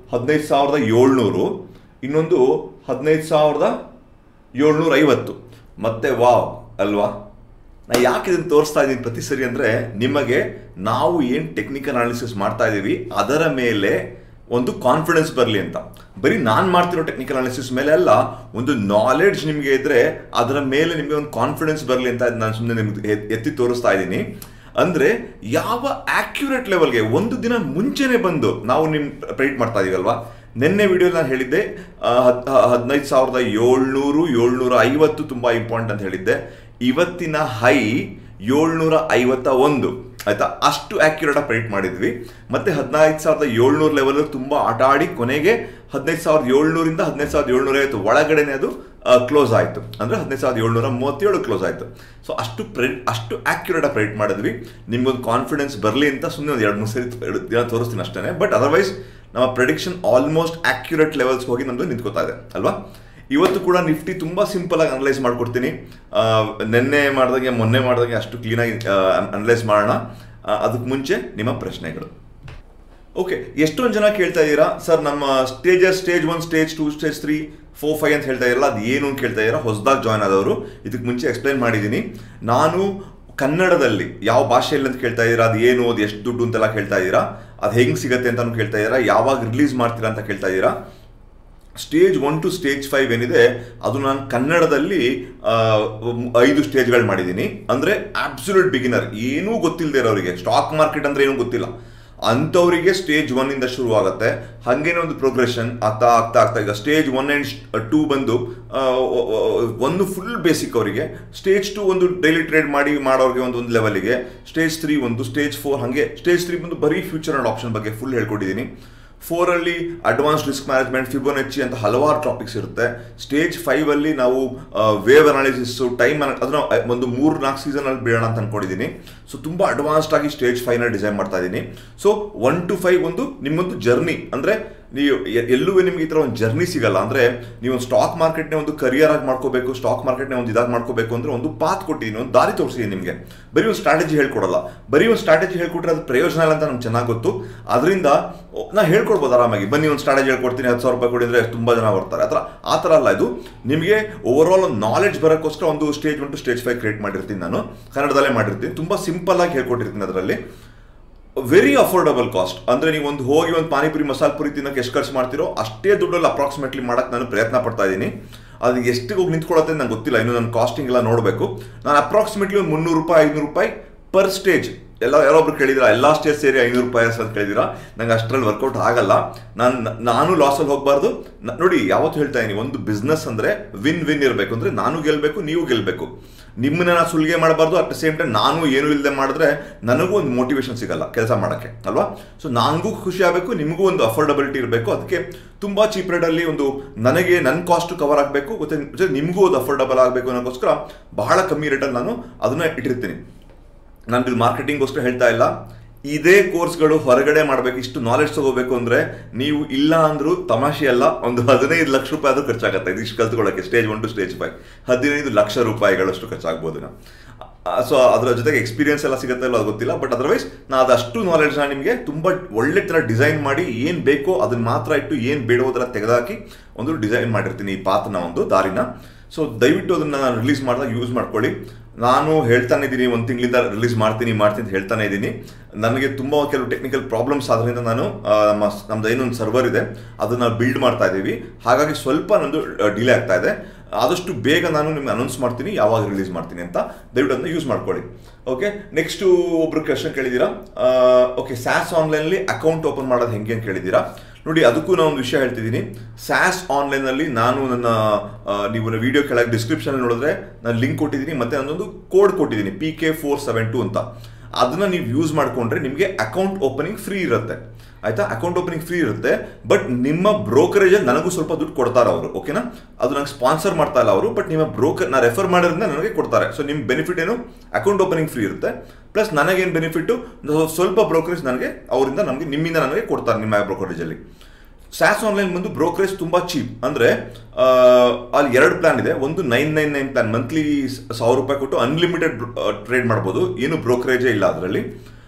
ಹದಿನೈದು ಸಾವಿರದ ಏಳ್ನೂರು ಇನ್ನೊಂದು ಹದಿನೈದು ಸಾವಿರದ ಏಳ್ನೂರ ಐವತ್ತು ಮತ್ತೆ ವಾವ್ ಅಲ್ವಾ ನಾ ಯಾಕೆ ಇದನ್ನು ತೋರಿಸ್ತಾ ಇದ್ದೀನಿ ಪ್ರತಿ ಸರಿ ಅಂದರೆ ನಿಮಗೆ ನಾವು ಏನು ಟೆಕ್ನಿಕಲ್ ಅನಾಲಿಸಿಸ್ ಮಾಡ್ತಾ ಇದ್ದೀವಿ ಅದರ ಮೇಲೆ ಒಂದು ಕಾನ್ಫಿಡೆನ್ಸ್ ಬರಲಿ ಅಂತ ಬರೀ ನಾನು ಮಾಡ್ತಿರೋ ಟೆಕ್ನಿಕಲ್ ಅನಾಲಿಸಿಸ್ ಮೇಲೆ ಅಲ್ಲ ಒಂದು ನಾಲೆಡ್ಜ್ ನಿಮಗೆ ಇದ್ದರೆ ಅದರ ಮೇಲೆ ನಿಮಗೆ ಒಂದು ಕಾನ್ಫಿಡೆನ್ಸ್ ಬರಲಿ ಅಂತ ನಾನು ಸುಮ್ಮನೆ ನಿಮ್ಗೆ ಎತ್- ಎತ್ತಿ ತೋರಿಸ್ತಾ ಇದ್ದೀನಿ ಅಂದರೆ ಯಾವ ಆಕ್ಯುರೇಟ್ ಲೆವೆಲ್ಗೆ ಒಂದು ದಿನ ಮುಂಚೆನೆ ಬಂದು ನಾವು ನಿಮ್ಮ ಪ್ರೆಡಿಕ್ಟ್ ಮಾಡ್ತಾ ಇದೀವಲ್ವಾ ನಿನ್ನೆ ವಿಡಿಯೋ ನಾನು ಹೇಳಿದ್ದೆ ಆ, ಹದ್- ಹದಿನೈದು ಸಾವಿರದ ಏಳ್ನೂರು ಏಳ್ನೂರ ಐವತ್ತು ತುಂಬ ಇಂಪಾರ್ಟೆಂಟ್ ಅಂತ ಹೇಳಿದ್ದೆ ಇವತ್ತಿನ ಹೈ ಏಳ್ನೂರ ಐವತ್ತ ಒಂದು ಆಯ್ತಾ ಅಷ್ಟು ಆಕ್ಯುರೇಟ್ ಆಗಿ ಪ್ರೆಡಿಕ್ಟ್ ಮಾಡಿದ್ವಿ ಮತ್ತೆ ಹದಿನೈದು ಸಾವಿರದ ಏಳ್ನೂರು ಲೆವೆಲ್ ತುಂಬ ಆಟ ಆಡಿ ಕೊನೆಗೆ ಹದಿನೈದು ಸಾವಿರದ ಏಳ್ನೂರಿಂದ ಹದಿನೈದು ಸಾವಿರದ ಏಳ್ನೂರ ಐವತ್ತು ಒಳಗಡೆನೆ ಅದು ಕ್ಲೋಸ್ ಆಯಿತು ಅಂದರೆ ಹದಿನೈದು ಸಾವಿರದ ಏಳ್ನೂರ ಮೂವತ್ತೇಳು ಕ್ಲೋಸ್ ಆಯಿತು ಸೊ ಅಷ್ಟು ಪ್ರೆ ಅಷ್ಟು ಆಕ್ಯುರೇಟ್ ಆಗಿ ಪ್ರೆಡಿಕ್ಟ್ ಮಾಡಿದ್ವಿ ನಿಮ್ಗೊಂದು ಕಾನ್ಫಿಡೆನ್ಸ್ ಬರಲಿ ಅಂತ ಸುಮ್ಮನೆ ಒಂದು ಎರಡು ಮೂರು ಸರಿ ಎರಡು ದಿನ ತೋರಿಸ್ತೀನಿ ಅಷ್ಟೇ ಬಟ್ ಅದರ್ವೈಸ್ ನಮ್ಮ ಪ್ರೆಡಿಕ್ಷನ್ ಆಲ್ಮೋಸ್ಟ್ ಆಕ್ಯುರೇಟ್ ಲೆವೆಲ್ಸ್ ಹೋಗಿ ನಮ್ಮದು ನಿಂತ್ಕೋತಾ ಇದೆ ಅಲ್ವಾ ಇವತ್ತು ಕೂಡ ನಿಫ್ಟಿ ತುಂಬ ಸಿಂಪಲ್ ಆಗಿ ಅನಲೈಸ್ ಮಾಡ್ಕೊಡ್ತೀನಿ ಆ, ನಿನ್ನೆ ಮಾಡಿದಾಗೆ ಮೊನ್ನೆ ಮಾಡಿದಾಗೆ ಅಷ್ಟು ಕ್ಲೀನಾಗಿ ಅನಲೈಸ್ ಮಾಡೋಣ ಆ, ಅದಕ್ಕೆ ಮುಂಚೆ ನಿಮ್ಮ ಪ್ರಶ್ನೆಗಳು ಓಕೆ ಎಷ್ಟೊಂದು ಜನ ಕೇಳ್ತಾ ಇದ್ದೀರಾ ಸರ್ ನಮ್ಮ stages stage one stage two stage three four five ಅಂತ ಹೇಳ್ತಾ ಇರಲ್ಲ ಅದು ಏನು ಅಂತ ಕೇಳ್ತಾ ಇದ್ದೀರಾ ಹೊಸದಾಗಿ ಜಾಯ್ನ್ ಆದವರು ಇದಕ್ಕೆ ಮುಂಚೆ ಎಕ್ಸ್ಪ್ಲೈನ್ ಮಾಡಿದ್ದೀನಿ ನಾನು ಕನ್ನಡದಲ್ಲಿ ಯಾವ ಭಾಷೆಯಲ್ಲಿ ಅಂತ ಕೇಳ್ತಾ ಇದ್ದೀರಾ ಅದು ಏನು ಅದು ಎಷ್ಟು ದುಡ್ಡು ಅಂತೆಲ್ಲ ಕೇಳ್ತಾ ಇದ್ದೀರಾ ಅದು ಹೆಂಗೆ ಸಿಗುತ್ತೆ ಅಂತಾನು ಕೇಳ್ತಾ ಇದ್ದೀರಾ ಯಾವಾಗ ರಿಲೀಸ್ ಮಾಡ್ತೀರಾ ಅಂತ ಕೇಳ್ತಾ ಇದ್ದೀರಾ stage one to stage five ಏನಿದೆ ಅದು ನಾನು ಕನ್ನಡದಲ್ಲಿ ಆ, ಐದು ಸ್ಟೇಜ್ಗಳು ಮಾಡಿದ್ದೀನಿ ಅಂದರೆ ಅಬ್ಸಲ್ಯೂಟ್ ಬಿಗಿನರ್ ಏನೂ ಗೊತ್ತಿಲ್ಲದೆ ಇರೋರಿಗೆ ಸ್ಟಾಕ್ ಮಾರ್ಕೆಟ್ ಅಂದರೆ ಏನೂ ಗೊತ್ತಿಲ್ಲ ಅಂಥವರಿಗೆ ಸ್ಟೇಜ್ ಒನ್ ಇಂದ ಶುರು ಆಗುತ್ತೆ ಹಾಗೇನೆ ಒಂದು ಪ್ರೋಗ್ರೆಷನ್ ಆಗ್ತಾ ಆಗ್ತಾ ಆಗ್ತಾ ಈಗ ಸ್ಟೇಜ್ ಒನ್ ಆ್ಯಂಡ್ ಟೂ ಬಂದು ಆ, ಒಂದು ಫುಲ್ ಬೇಸಿಕ್ ಅವರಿಗೆ ಸ್ಟೇಜ್ ಟು ಒಂದು ಡೈಲಿ ಟ್ರೇಡ್ ಮಾಡಿ ಮಾಡೋರಿಗೆ ಒಂದು ಒಂದು ಲೆವೆಲಿಗೆ ಸ್ಟೇಜ್ ತ್ರೀ ಒಂದು ಸ್ಟೇಜ್ ಫೋರ್ ಹಾಗೆ ಸ್ಟೇಜ್ ತ್ರೀ ಬಂದು ಬರೀ ಫ್ಯೂಚರ್ ಆ್ಯಂಡ್ ಆಪ್ಷನ್ ಬಗ್ಗೆ ಫುಲ್ ಹೇಳ್ಕೊಟ್ಟಿದ್ದೀನಿ ಫೋರಲ್ಲಿ ಅಡ್ವಾನ್ಸ್ ರಿಸ್ಕ್ ಮ್ಯಾನೇಜ್ಮೆಂಟ್ ಫಿಬೋನೆಚ್ಚಿ ಅಂತ ಹಲವಾರು ಟಾಪಿಕ್ಸ್ ಇರುತ್ತೆ ಸ್ಟೇಜ್ ಫೈವ್ ಅಲ್ಲಿ ನಾವು ವೇವ್ ಅನಾಲಿಸಿಸ್ ಟೈಮ್ ಅದನ್ನ ಒಂದು ಮೂರು ನಾಲ್ಕು ಸೀಸನ್ ಅಲ್ಲಿ ಬಿಡೋಣ ಅಂತ ಅನ್ಕೊಂಡಿದ್ದೀನಿ ಸೊ ತುಂಬಾ ಅಡ್ವಾನ್ಸ್ಡ್ ಆಗಿ ಸ್ಟೇಜ್ ಫೈವ್ ನ ಡಿಸೈನ್ ಮಾಡ್ತಾ ಇದ್ದೀನಿ ಸೊ ಒನ್ ಟು ಫೈವ್ ಒಂದು ನಿಮ್ಮೊಂದು ಜರ್ನಿ ಅಂದ್ರೆ ನೀವು ಎ- ಎಲ್ಲೂ ನಿಮ್ಗೆ ಈ ಥರ ಒಂದು ಜರ್ನಿ ಸಿಗಲ್ಲ ಅಂದ್ರೆ ನೀವು ಸ್ಟಾಕ್ ಮಾರ್ಕೆಟ್ನೇ ಒಂದು ಕರಿಯರ್ ಆಗಿ ಮಾಡ್ಕೋಬೇಕು ಸ್ಟಾಕ್ ಮಾರ್ಕೆಟ್ನೇ ಒಂದು ಇದಾಗಿ ಮಾಡ್ಕೋಬೇಕು ಅಂದ್ರೆ ಒಂದು ಪಾತ್ ಕೊಟ್ಟಿದ್ದೀನಿ ಒಂದು ದಾರಿ ತೋರಿಸಿದ್ದೀನಿ ನಿಮಗೆ ಬರೀ ಒಂದು ಸ್ಟ್ರಾಟಜಿ ಹೇಳ್ಕೊಡಲ್ಲ ಬರೀ ಒಂದು ಸ್ಟ್ರಾಟಜಿ ಹೇಳ್ಕೊಟ್ರೆ ಅದು ಪ್ರಯೋಜನ ಇಲ್ಲ ಅಂತ ನಮ್ಗೆ ಚೆನ್ನಾಗಿ ಗೊತ್ತು ಅದರಿಂದ ನಾ ಹೇಳ್ಕೊಡ್ಬೋದು ಆರಾಮಾಗಿ ಬನ್ನಿ ಒಂದು ಸ್ಟ್ರಾಟಜಿ ಹೇಳ್ಕೊಡ್ತೀನಿ ಹತ್ತು ಸಾವಿರ ರೂಪಾಯಿ ಕೊಡಿದ್ರೆ ತುಂಬ ಜನ ಬರ್ತಾರೆ ಆ ಥರ ಆ ಥರ ಅಲ್ಲ ಇದು ನಿಮಗೆ ಓವರ್ ಆಲ್ ಒಂದು ನಾಲೆಡ್ಜ್ ಬರೋಕ್ಕೋಸ್ಕರ ಒಂದು stage one to stage five create ಮಾಡಿರ್ತೀನಿ ನಾನು ಕನ್ನಡದಲ್ಲೇ ಮಾಡಿರ್ತೀನಿ ತುಂಬ ಸಿಂಪಲ್ ಆಗಿ ಹೇಳ್ಕೊಟ್ಟಿರ್ತೀನಿ ಅದರಲ್ಲಿ ವೆರಿ ಅಫೋರ್ಡಬಲ್ ಕಾಸ್ಟ್ ಅಂದ್ರೆ ನೀವು ಒಂದು ಹೋಗಿ ಒಂದು ಪಾನಿಪುರಿ ಮಸಾಲ ಪುರಿ ತಿನ್ನಕ್ಕೆ ಎಷ್ಟು ಖರ್ಚು ಮಾಡ್ತೀರೋ ಅಷ್ಟೇ ದುಡ್ಡಲ್ಲಿ ಅಪ್ರಾಕ್ಸಿಮೇಟ್ಲಿ ಮಾಡಕ್ಕೆ ನಾನು ಪ್ರಯತ್ನ ಪಡ್ತಾ ಇದ್ದೀನಿ ಅದು ಎಷ್ಟಿಗೆ ಹೋಗಿ ನಿಂತ್ಕೊಳ್ಳುತ್ತೆ ನಂಗೆ ಗೊತ್ತಿಲ್ಲ ಇನ್ನು ನನ್ನ ಕಾಸ್ಟಿಂಗ್ ಎಲ್ಲ ನೋಡಬೇಕು ನಾನು ಅಪ್ರಾಕ್ಸಿಮೇಟ್ಲಿ ಒಂದು ಮುನ್ನೂರು ರೂಪಾಯಿ ಐನೂರು ರೂಪಾಯಿ ಪರ್ ಸ್ಟೇಜ್ ಎಲ್ಲ ಯಾರೊಬ್ರು ಕೇಳಿದಿರಾ ಎಲ್ಲ ಸ್ಟೇಜ್ ಸೇರಿ ಐನೂರು ರೂಪಾಯಿ ಅಂತ ಕೇಳಿದಿರಾ ನಂಗೆ ಅಷ್ಟರಲ್ಲಿ ವರ್ಕೌಟ್ ಆಗಲ್ಲ ನಾನು ನಾನು ಲಾಸಲ್ಲಿ ಹೋಗಬಾರ್ದು ನೋಡಿ ಯಾವತ್ತು ಹೇಳ್ತಾ ಇದೀನಿ ಒಂದು ಬಿಸ್ನೆಸ್ ಅಂದ್ರೆ ವಿನ್ ವಿನ್ ಇರಬೇಕು ಅಂದ್ರೆ ನಾನು ಗೆಲ್ಬೇಕು ನೀವು ಗೆಲ್ಬೇಕು ನಿಮ್ಮನ್ನ ನಾನು ಸುಲಿಗೆ ಮಾಡಬಾರ್ದು ಅಟ್ ದ ಸೇಮ್ ಟೈಮ್ ನಾನು ಏನು ಇಲ್ಲದೆ ಮಾಡಿದ್ರೆ ನನಗೂ ಒಂದು ಮೋಟಿವೇಶನ್ ಸಿಗಲ್ಲ ಕೆಲಸ ಮಾಡೋಕ್ಕೆ ಅಲ್ವಾ ಸೊ ನನಗೂ ಖುಷಿ ಆಗಬೇಕು ನಿಮಗೂ ಒಂದು ಅಫೋರ್ಡಬಿಲಿಟಿ ಇರಬೇಕು ಅದಕ್ಕೆ ತುಂಬ ಚೀಪ್ ರೇಟಲ್ಲಿ ಒಂದು ನನಗೆ ನನ್ನ ಕಾಸ್ಟ್ ಕವರ್ ಆಗಬೇಕು ಮತ್ತೆ ಜೊತೆ ನಿಮಗೂ ಅದು ಅಫೋರ್ಡಬಲ್ ಆಗಬೇಕು ಅನ್ನೋಕ್ಕೋಸ್ಕರ ಬಹಳ ಕಮ್ಮಿ ರೇಟಲ್ಲಿ ನಾನು ಅದನ್ನ ಇಟ್ಟಿರ್ತೀನಿ ನಾನು ಇದು ಮಾರ್ಕೆಟಿಂಗ್ಗೋಸ್ಕರ ಹೇಳ್ತಾ ಇಲ್ಲ ಇದೇ ಕೋರ್ಸ್ಗಳು ಹೊರಗಡೆ ಮಾಡಬೇಕು ಇಷ್ಟು ನಾಲೆಡ್ಜ್ ತಗೋಬೇಕು ಅಂದ್ರೆ ನೀವು ಇಲ್ಲ ಅಂದ್ರೂ ತಮಾಷೆ ಅಲ್ಲ ಒಂದು ಹದಿನೈದು ಲಕ್ಷ ರೂಪಾಯಿ ಆದ್ರೂ ಖರ್ಚಾಗತ್ತೆ ಇದಿಷ್ಟು ಕಲ್ತ್ಕೊಳ್ಳೋಕೆ stage one to stage five ಹದಿನೈದು ಲಕ್ಷ ರೂಪಾಯಿಗಳಷ್ಟು ಖರ್ಚಾಗ್ಬೋದು ನಾವು ಸೊ ಅದರ ಜೊತೆಗೆ ಎಕ್ಸ್ಪೀರಿಯನ್ಸ್ ಎಲ್ಲ ಸಿಗುತ್ತೆ ಅಲ್ಲ ಅದು ಗೊತ್ತಿಲ್ಲ ಬಟ್ ಅದರ್ವೈಸ್ ನಾನು ಅದಷ್ಟು ನಾಲೆಡ್ಜ್ನ ನಿಮಗೆ ತುಂಬ ಒಳ್ಳೆ ಥರ ಡಿಸೈನ್ ಮಾಡಿ ಏನು ಬೇಕೋ ಅದನ್ನ ಮಾತ್ರ ಇಟ್ಟು ಏನು ಬೇಡೋದರ ತೆಗೆದಾಕಿ ಒಂದು ಡಿಸೈನ್ ಮಾಡಿರ್ತೀನಿ ಈ ಪಾತ್ನ ಒಂದು ದಾರಿನ ಸೊ ದಯವಿಟ್ಟು ಅದನ್ನ ನಾನು ರಿಲೀಸ್ ಮಾಡಿದಾಗ ಯೂಸ್ ಮಾಡ್ಕೊಳ್ಳಿ ನಾನು ಹೇಳ್ತಾನೆ ಇದ್ದೀನಿ ಒಂದು ತಿಂಗಳಿಂದ ರಿಲೀಸ್ ಮಾಡ್ತೀನಿ ಮಾಡ್ತೀನಿ ಅಂತ ಹೇಳ್ತಾನೆ ಇದ್ದೀನಿ ನನಗೆ ತುಂಬ ಕೆಲವು ಟೆಕ್ನಿಕಲ್ ಪ್ರಾಬ್ಲಮ್ಸ್ ಆದ್ರಿಂದ ನಾನು ಆ, ನಮ್ಮ ನಮ್ದು ಏನೊಂದು ಸರ್ವರ್ ಇದೆ ಅದನ್ನ ಬಿಲ್ಡ್ ಮಾಡ್ತಾ ಇದ್ದೀವಿ ಹಾಗಾಗಿ ಸ್ವಲ್ಪ ನಂದು ಡಿಲೇ ಆಗ್ತಾ ಇದೆ ಆದಷ್ಟು ಬೇಗ ನಾನು ನಿಮ್ಗೆ ಅನೌನ್ಸ್ ಮಾಡ್ತೀನಿ ಯಾವಾಗ ರಿಲೀಸ್ ಮಾಡ್ತೀನಿ ಅಂತ ದಯವಿಟ್ಟು ಅದನ್ನ ಯೂಸ್ ಮಾಡ್ಕೊಳ್ಳಿ ಓಕೆ ನೆಕ್ಸ್ಟು ಒಬ್ರು ಕ್ವೆಶನ್ ಕೇಳಿದ್ದೀರಾ ಓಕೆ ಸ್ಯಾಸ್ ಆನ್ಲೈನಲ್ಲಿ ಅಕೌಂಟ್ ಓಪನ್ ಮಾಡೋದು ಹೆಂಗೆ ಅಂತ ಕೇಳಿದ್ದೀರಾ ನೋಡಿ ಅದಕ್ಕೂ ನಾನು ಒಂದು ವಿಷಯ ಹೇಳ್ತಿದ್ದೀನಿ ಸ್ಯಾಸ್ ಆನ್ಲೈನಲ್ಲಿ ನಾನು ನನ್ನ ಆ, ನೀವು ವಿಡಿಯೋ ಕೆಳಗೆ ಡಿಸ್ಕ್ರಿಪ್ಷನ್ ನೋಡಿದ್ರೆ ನಾನು ಲಿಂಕ್ ಕೊಟ್ಟಿದ್ದೀನಿ ಮತ್ತೆ ನಾನೊಂದು ಕೋಡ್ ಕೊಟ್ಟಿದ್ದೀನಿ P K four seven two ಅಂತ ಅದನ್ನ ನೀವು ಯೂಸ್ ಮಾಡ್ಕೊಂಡ್ರೆ ನಿಮಗೆ ಅಕೌಂಟ್ ಓಪನಿಂಗ್ ಫ್ರೀ ಇರುತ್ತೆ ಆಯ್ತಾ ಅಕೌಂಟ್ ಓಪನಿಂಗ್ ಫ್ರೀ ಇರುತ್ತೆ ಬಟ್ ನಿಮ್ಮ ಬ್ರೋಕರೇಜಲ್ಲಿ ನನಗೂ ಸ್ವಲ್ಪ ದುಡ್ಡು ಕೊಡ್ತಾರೆ ಅವರು ಓಕೆನಾ ಅದು ನಂಗೆ ಸ್ಪಾನ್ಸರ್ ಮಾಡ್ತಾ ಇಲ್ಲ ಅವರು ಬಟ್ ನಿಮ್ಮ ಬ್ರೋಕರ್ ನಾ ರೆಫರ್ ಮಾಡೋದ್ರಿಂದ ನನಗೆ ಕೊಡ್ತಾರೆ ಸೊ ನಿಮ್ಮ ಬೆನಿಫಿಟ್ ಏನು ಅಕೌಂಟ್ ಓಪನಿಂಗ್ ಫ್ರೀ ಇರುತ್ತೆ ಪ್ಲಸ್ ನನಗೇನು ಬೆನಿಫಿಟ್ಟು ಸ್ವಲ್ಪ ಬ್ರೋಕರೇಜ್ ನನಗೆ ಅವರಿಂದ ನಮಗೆ ನಿಮ್ಮಿಂದ ನನಗೆ ಕೊಡ್ತಾರೆ ನಿಮ್ಮ ಬ್ರೋಕರೇಜಲ್ಲಿ ಸ್ಯಾಸ್ ಆನ್ಲೈನ್ ಬಂದು ಬ್ರೋಕರೇಜ್ ತುಂಬ ಚೀಪ್ ಅಂದರೆ ಅಲ್ಲಿ ಎರಡು ಪ್ಲಾನ್ ಇದೆ ಒಂದು nine nine nine plan monthly ಸಾವಿರ ರೂಪಾಯಿ ಕೊಟ್ಟು ಅನ್ಲಿಮಿಟೆಡ್ ಟ್ರೇಡ್ ಮಾಡ್ಬೋದು ಏನು ಬ್ರೋಕರೇಜೇ ಇಲ್ಲ ಅದರಲ್ಲಿ